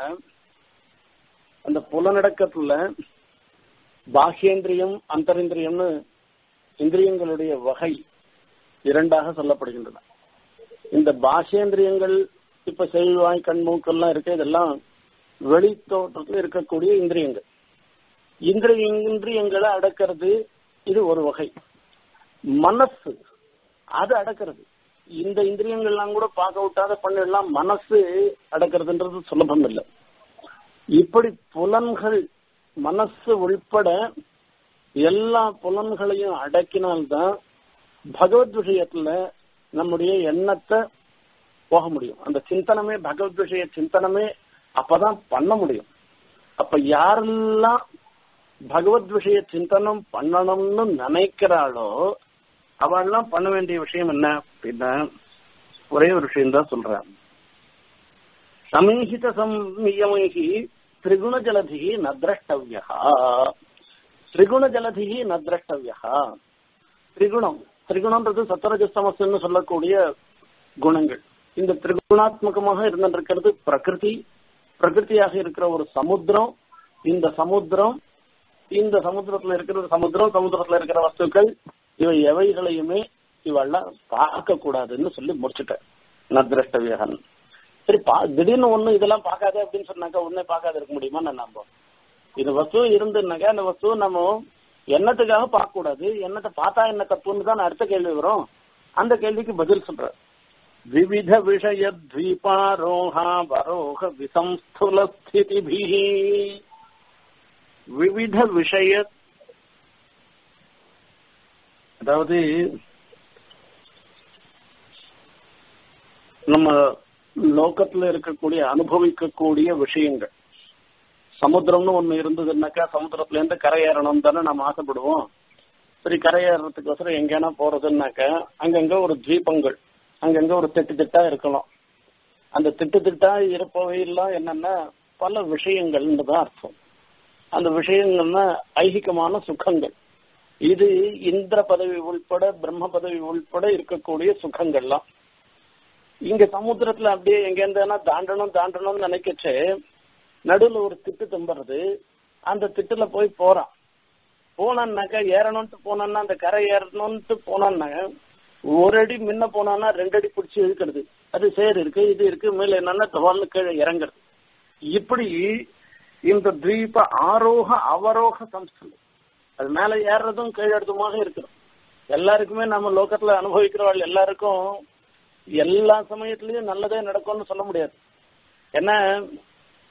அந்த புலநடக்கத்துல பாஹ்யேந்திரியம் அந்தரிந்திரியம்னு இந்திரியங்களுடைய வகை இரண்டாக சொல்லப்படுகின்றன இந்த பாஹ்யேந்திரியங்கள் இப்ப செல்வாய் கண் மூக்கெல்லாம் இருக்கு இதெல்லாம் வெளி தோற்றத்துல இருக்கக்கூடிய இந்திரியங்கள் இந்திரிய இந்திரியங்களை அடக்கிறது இது ஒரு வகை மனசு அது அடக்கிறது இந்த இந்திரியங்கள்லாம் கூட பார்க்க விட்டாத பண்ணிடலாம் மனசு அடக்கிறதுன்றது சுலபம் இல்லை இப்படி புலன்கள் மனசு உள்பட எல்லா புலன்களையும் அடக்கினால்தான் பகவத் விஷயத்துல நம்முடைய எண்ணத்தை போக முடியும் அந்த சிந்தனமே பகவத் விஷய சிந்தனமே அப்பதான் பண்ண முடியும் அப்ப யாரெல்லாம் பகவத் விஷய சிந்தனம் பண்ணணும்னு நினைக்கிறாளோ அவள்லாம் பண்ண வேண்டிய விஷயம் என்ன அப்படின்னா ஒரே ஒரு விஷயம் தான் சொல்றேன் சமீகித சம்யமைகி திரிகுண ஜலதி நத்ரஷ்டவியா திரிகுண ஜலதி நத்ரஷ்டவியா திரிகுணம் திரிகுணம்ன்றது சத்தரஜஸ்தமஸ்ன்னு சொல்லக்கூடிய குணங்கள் இந்த திரிகுணாத்மகமாக இருந்திருக்கிறது பிரகிருதி பிரகிருதியாக இருக்கிற ஒரு சமுத்திரம் இந்த சமுத்திரம் இந்த சமுத்திரத்துல இருக்கிற சமுத்திரம் சமுத்திரத்துல இருக்கிற வஸ்துக்கள் இவை எவைகளையுமே இவெல்லாம் பார்க்க கூடாதுன்னு சொல்லி முடிச்சுட்டேன் நத்ரஷ்டவியகன் சரி பா திடீர்னு ஒண்ணு இதெல்லாம் பார்க்காத அப்படின்னு சொன்னாக்கா உடனே பார்க்காத இருக்க முடியுமா நம்ம இது வஸ்து இருந்துனாக்கா அந்த வஸ்து நம்ம எண்ணத்துக்காக பார்க்க கூடாது எண்ணத்தை பார்த்தா என்ன தப்புன்னு தான் அடுத்த கேள்வி வரும் அந்த கேள்விக்கு பதில் சொல்ற விவித விஷய த்வீபாரோஹா வரோக விசம்ஸ்துல ஸ்திதிபிஹி விவித விஷய அதாவது நம்ம லோகத்துல இருக்கக்கூடிய அனுபவிக்கக்கூடிய விஷயங்கள் சமுத்திரம்னு ஒண்ணு இருந்ததுன்னாக்கா சமுத்திரத்துல இருந்து கரையேறணும் தானே நம்ம ஆசைப்படுவோம் சரி கரையேறதுக்கோசரம் எங்கேனா போறதுன்னாக்கா அங்கங்க ஒரு தீபங்கள் அங்கங்க ஒரு திட்டு திட்டா இருக்கலாம் அந்த திட்டு திட்டா இருப்பவையெல்லாம் என்னன்னா பல விஷயங்கள்னு தான் அர்த்தம் அந்த விஷயங்கள்னா ஐகிகமான சுகங்கள் இது இந்திர பதவி உள்பட பிரம்ம பதவி உள்பட இருக்கக்கூடிய சுகங்கள்லாம் இங்க சமுத்திரத்துல அப்படியே எங்க இருந்தா தாண்டணும் தாண்டணும்னு நினைக்கச்சு நடுவுல ஒரு திட்டு தும்புறது அந்த திட்டுல போய் போறான் போனான்னாக்கா ஏறணும்ட்டு போனான்னா அந்த கரை ஏறணும்ட்டு போனான்னாக்க ஒரு அடி முன்ன போனான்னா ரெண்டு அடி பிடிச்சி இழுக்கிறது அது சேர் இருக்கு இது இருக்கு மேல என்னன்னா தவால்னு கீழே இறங்குறது இப்படி இந்த தீப ஆரோக அவரோக சம்ஸ்தம் அது மேல ஏறுறதும் கீழடுத்துமாக இருக்கிறோம் எல்லாருக்குமே நம்ம லோகத்துல அனுபவிக்கிறவள் எல்லாருக்கும் எல்லா சமயத்திலயும் நல்லதே நடக்கும்னு சொல்ல முடியாது ஏன்னா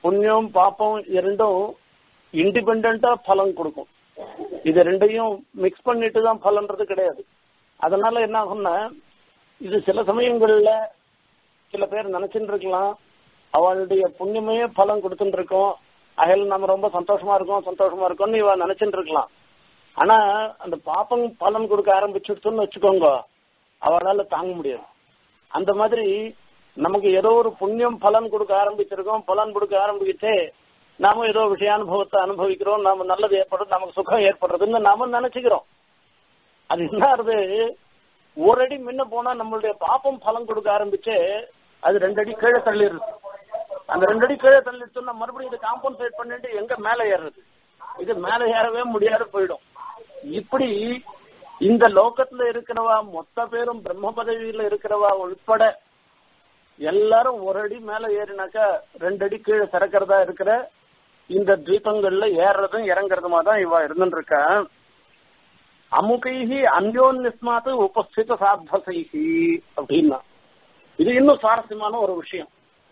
புண்ணியம் பாப்பம் இரண்டும் இண்டிபெண்டா பலன் கொடுக்கும் இது ரெண்டையும் மிக்ஸ் பண்ணிட்டு தான் பலன்றது கிடையாது அதனால என்ன ஆகும்னா இது சில சமயங்கள்ல சில பேர் நினைச்சுட்டு இருக்கலாம் அவளுடைய புண்ணியமே பலன் கொடுத்துட்டு இருக்கோம் அகையில் நம்ம ரொம்ப சந்தோஷமா இருக்கோம் சந்தோஷமா இருக்கோம்னு இவ நினைச்சுட்டு இருக்கலாம் ஆனா அந்த பாப்பம் பலன் கொடுக்க ஆரம்பிச்சுடுச்சுன்னு வச்சுக்கோங்க அவளால தாங்க முடியாது அந்த மாதிரி நமக்கு ஏதோ ஒரு புண்ணியம் பலன் கொடுக்க ஆரம்பிச்சிருக்கோம் பலன் கொடுக்க ஆரம்பிச்சே நாம ஏதோ விஷயானுபவத்தை அனுபவிக்கிறோம் நாம நல்லது ஏற்படுறது நமக்கு சுகம் ஏற்படுறதுன்னு நாம நினைச்சுக்கிறோம் அது என்ன ஆறுது ஒரு அடி முன்ன போனா நம்மளுடைய பாப்பம் பலன் கொடுக்க ஆரம்பிச்சு அது ரெண்டு அடி கீழே தள்ளிடுது அந்த ரெண்டு அடி கீழே தள்ளிடுச்சுன்னா மறுபடியும் இதை காம்பன்சேட் பண்ணிட்டு எங்க மேல ஏறுறது இது மேல ஏறவே முடியாது போயிடும் இப்படி இந்த லோகத்துல இருக்கிறவா மொத்த பேரும் பிரம்ம பதவியில இருக்கிறவா உள்பட எல்லாரும் ஒரு அடி மேல ஏறினாக்கா ரெண்டு அடி கீழே சறக்கிறதா இருக்கிற இந்த தீபங்கள்ல ஏறுறதும் இறங்குறதுமா தான் இவ இருந்துட்டு இருக்கா அமுகைஹி அந்யோன்யஸ்மாத்து உபஸ்தித சாத்தசைஹி அப்படின்னா இது இன்னும் சுவாரஸ்யமான ஒரு விஷயம்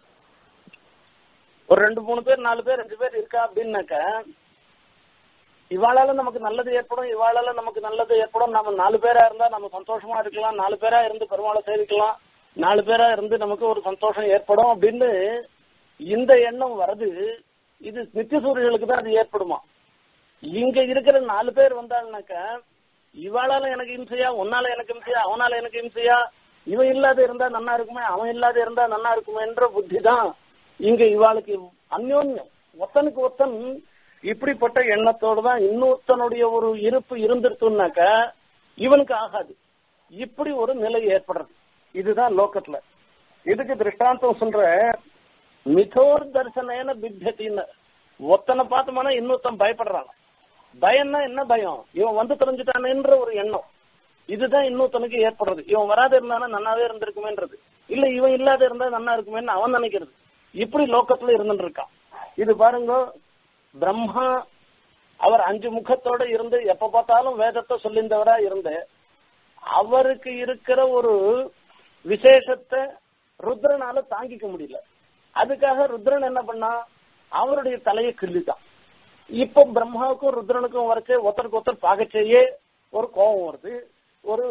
ஒரு ரெண்டு மூணு பேர் நாலு பேர் அஞ்சு பேர் இருக்கா அப்படின்னாக்க இவாளால நமக்கு நல்லது ஏற்படும் இவாளால நமக்கு நல்லது ஏற்படும் நம்ம நாலு பேரா இருந்தா நம்ம சந்தோஷமா இருக்கலாம் நாலு பேரா இருந்து பெருமாளை சேவிக்கலாம் நாலு பேரா இருந்து நமக்கு ஒரு சந்தோஷம் ஏற்படும் அப்படின்னு இந்த எண்ணம் வருது இது நித்திய சூரியர்களுக்கு தான் அது ஏற்படுமா இங்க இருக்கிற நாலு பேர் வந்தாங்கனாக்க இவாளால எனக்கு இம்சையா உன்னால எனக்கு இம்சையா அவனால எனக்கு இம்சையா இவன் இல்லாத இருந்தா நன்னா இருக்குமே அவன் இல்லாத இருந்தா நன்னா இருக்குமேன்ற புத்தி தான் இங்க இவாளுக்கு அந்யோன்யம் ஒத்தனுக்கு ஒத்தன் இப்படிப்பட்ட எண்ணத்தோடு தான் இன்னொருத்தனுடைய ஒரு இருப்பு இருந்துருச்சுனாக்க இவனுக்கு ஆகாது இப்படி ஒரு நிலை ஏற்படுறது இதுதான் லோக்கத்துல இதுக்கு திருஷ்டாந்தம் சொல்ற மிதோர் தரிசனேன பித்தத்தின்னு ஒத்தனை பார்த்தோம்னா இன்னொருத்தன் பயப்படுறான் பயம்னா என்ன பயம் இவன் வந்து தெரிஞ்சுட்டானேன்ற ஒரு எண்ணம் இதுதான் இன்னொருத்தனுக்கு ஏற்படுறது இவன் வராத இருந்தானா நன்னாவே இருந்திருக்குமேன்றது இல்ல இவன் இல்லாத இருந்தா நன்னா இருக்குமேன்னு அவன் நினைக்கிறது இப்படி லோக்கத்துல இருந்துட்டு இருக்கான் இது பாருங்க பிரம்மா அவர் அஞ்சு முகத்தோட இருந்து எப்ப பார்த்தாலும் வேதத்தை சொல்லிந்தவரா இருந்து அவருக்கு இருக்கிற ஒரு விசேஷத்தை ருத்ரனால தாங்கிக்க முடியல அதுக்காக ருத்ரன் என்ன பண்ணா அவருடைய தலையை கிள்ளிட்டான் இப்ப பிரம்மாவுக்கும் ருத்ரனுக்கும் வரைச்சே ஒருத்தருக்கு ஒருத்தர் பார்க்கச்சேயே ஒரு கோபம் வருது ஒரு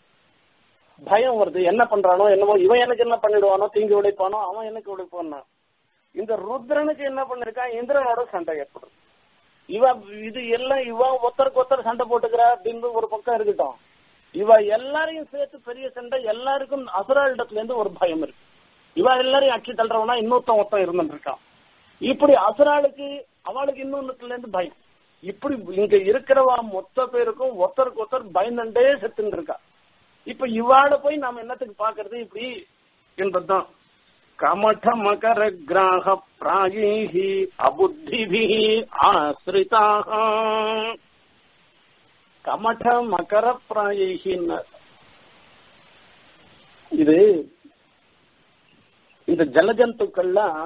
பயம் வருது என்ன பண்றானோ என்னமோ இவன் எனக்கு என்ன பண்ணிடுவானோ தீங்கு உடைப்பானோ அவன் எனக்கு உடைப்பானா இந்த ருத்ரனுக்கு என்ன பண்ணிருக்கான் இந்திரனோட சண்டை ஏற்படுது இவ இது எல்லாம் இவ ஒருத்தருக்கு ஒருத்தர் சண்டை போட்டுக்கிறா அப்படின்னு ஒரு பக்கம் இருக்கட்டும் இவ எல்லாரையும் சேர்த்து பெரிய சண்டை எல்லாருக்கும் அசுராளிடத்துல இருந்து ஒரு பயம் இருக்கு இவ எல்லாரையும் அச்சு தள்ளுறவனா இன்னொருத்தன் ஒருத்தன் இருந்துட்டு இருக்கான் இப்படி அசுராளுக்கு அவளுக்கு இன்னொன்னுல இருந்து பயம் இப்படி இங்க இருக்கிறவா மொத்த பேருக்கும் ஒருத்தருக்கு ஒருத்தர் பயந்துட்டே செத்துன்னு இருக்கா இப்ப இவாள போய் நாம என்னத்துக்கு பாக்குறது இப்படி என்பதுதான் கமட மகர கிராக பிராயி அபுத்திபி ஆசிரிதாக கமட மகர பிராயின்னு இது இந்த ஜலஜந்துக்கள்லாம்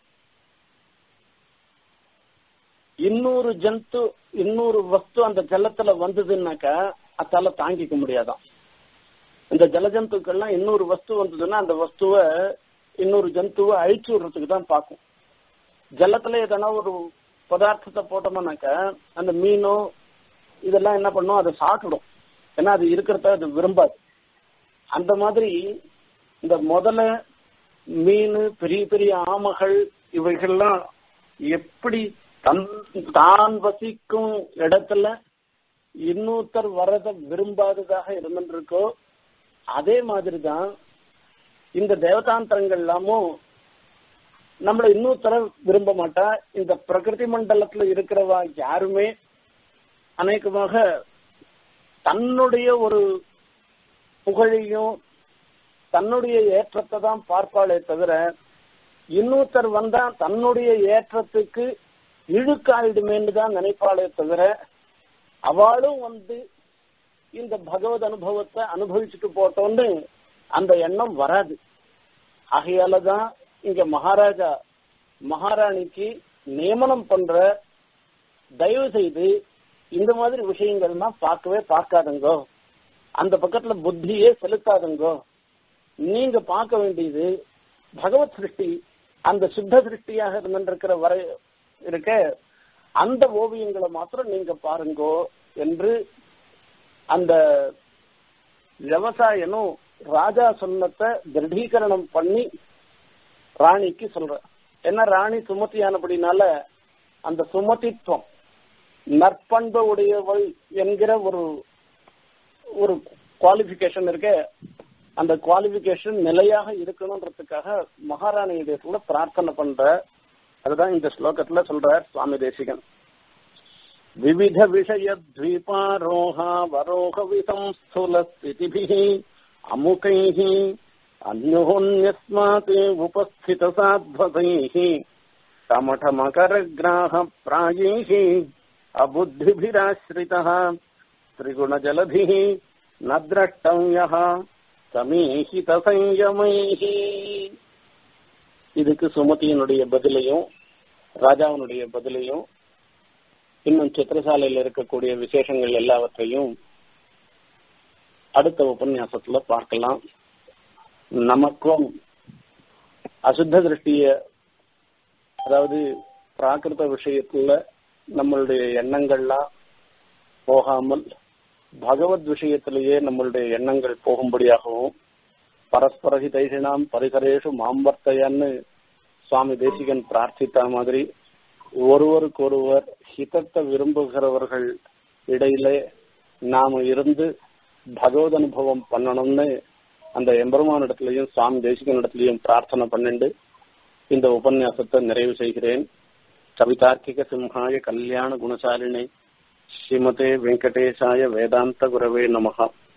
இன்னொரு ஜந்து இன்னொரு வஸ்து அந்த ஜலத்துல வந்ததுன்னாக்கா அதால தாங்கிக்க முடியாதான் இந்த ஜலஜந்துக்கள்லாம் இன்னொரு வஸ்து வந்ததுன்னா அந்த வஸ்துவை இன்னொரு ஜந்துவை அழிச்சு விடுறதுக்கு தான் பார்க்கும் ஜலத்துல எதனா ஒரு பதார்த்தத்தை போட்டோம்னாக்கா அந்த மீனோ இதெல்லாம் என்ன பண்ணும் அதை சாப்பிடும் ஏன்னா அது இருக்கிறத அது விரும்பாது அந்த மாதிரி இந்த முதல்ல மீன் பெரிய பெரிய ஆமைகள் இவைகள்லாம் எப்படி தன் தான் வசிக்கும் இடத்துல இன்னொருத்தர் வரத விரும்பாததாக இருந்துருக்கோ அதே மாதிரிதான் இந்த தேவதாந்திரங்கள் எல்லாமும் நம்மள இன்னொருத்தர விரும்ப மாட்டா இந்த பிரகிருதி மண்டலத்துல இருக்கிறவா யாருமே அநேகமாக தன்னுடைய ஒரு புகழையும் தன்னுடைய ஏற்றத்தை தான் பார்ப்பாளே தவிர இன்னொருத்தர் வந்தா தன்னுடைய ஏற்றத்துக்கு இழுக்காயிடுமேன்னு தான் நினைப்பாளே தவிர அவளும் வந்து இந்த பகவத் அனுபவத்தை அனுபவிச்சுட்டு போட்டோன்னு அந்த எண்ணம் வராது ஆகையால தான் இங்க மகாராஜா மகாராணிக்கு நியமனம் பண்ற தயவு செய்து இந்த மாதிரி விஷயங்கள்லாம் பார்க்கவே பார்க்காதுங்கோ அந்த பக்கத்துல புத்தியே செலுத்தாதுங்கோ நீங்க பார்க்க வேண்டியது பகவத் சிருஷ்டி அந்த சுத்த திருஷ்டியாக இருந்திருக்கிற வரை இருக்க அந்த ஓவியங்களை மாத்திரம் நீங்க பாருங்கோ என்று அந்த விவசாயனும் ராஜா சொன்னத்தை திருடீகரணம் பண்ணி ராணிக்கு சொல்ற ஏன்னா ராணி சுமதியானபடினால அந்த சுமதித்துவம் நற்பண்பு உடையவள் என்கிற ஒரு ஒரு குவாலிபிகேஷன் இருக்க அந்த குவாலிபிகேஷன் நிலையாக இருக்கணும்ன்றதுக்காக மகாராணியிடத்துல பிரார்த்தனை பண்ற அதுதான் இந்த ஸ்லோகத்துல சொல்ற சுவாமி தேசிகன் விவித விஷய द्वीपारोहावरोह विसंस्थूल स्थितिभिः अमुकैः अन्योन्यस्मात् उपस्थित साध्वसैः कमठमकरग्राह प्रायैः अबुद्धिभिराश्रितः त्रिगुणजलधिः न द्रष्टव्यः சமீஹித சஞ்சமைஹி இதுக்கு சுமதியினுடைய பதிலையும் ராஜாவினுடைய பதிலையும் இன்னும் சித்திரசாலையில் இருக்கக்கூடிய விசேஷங்கள் எல்லாவற்றையும் அடுத்த உபன்யாசத்துல பார்க்கலாம் நமக்கும் அசுத்த திருஷ்டிய அதாவது பிராகிருத விஷயத்துல நம்மளுடைய எண்ணங்கள்லாம் போகாமல் பகவத் விஷயத்திலேயே நம்மளுடைய எண்ணங்கள் போகும்படியாகவும் பரஸ்பர ஹிதைஷினாம் பரிசரேஷு மாம்பர்த்தையான்னு சுவாமி தேசிகன் பிரார்த்தித்த மாதிரி ஒருவருக்கொருவர் ஹிதத்தை விரும்புகிறவர்கள் இடையிலே நாம இருந்து பகவத் அனுபவம் பண்ணணும்னு அந்த எம்பெருமான் இடத்துலயும் சுவாமி தேசிகன் இடத்துலயும் பிரார்த்தனை பண்ணிண்டு இந்த உபன்யாசத்தை நிறைவு செய்கிறேன் கவிதார்க்கிக சிம்ஹாய கல்யாண குணசாலினி ஸ்ரீமதே வெங்கடேசாய வேதாந்த குரவே நமகா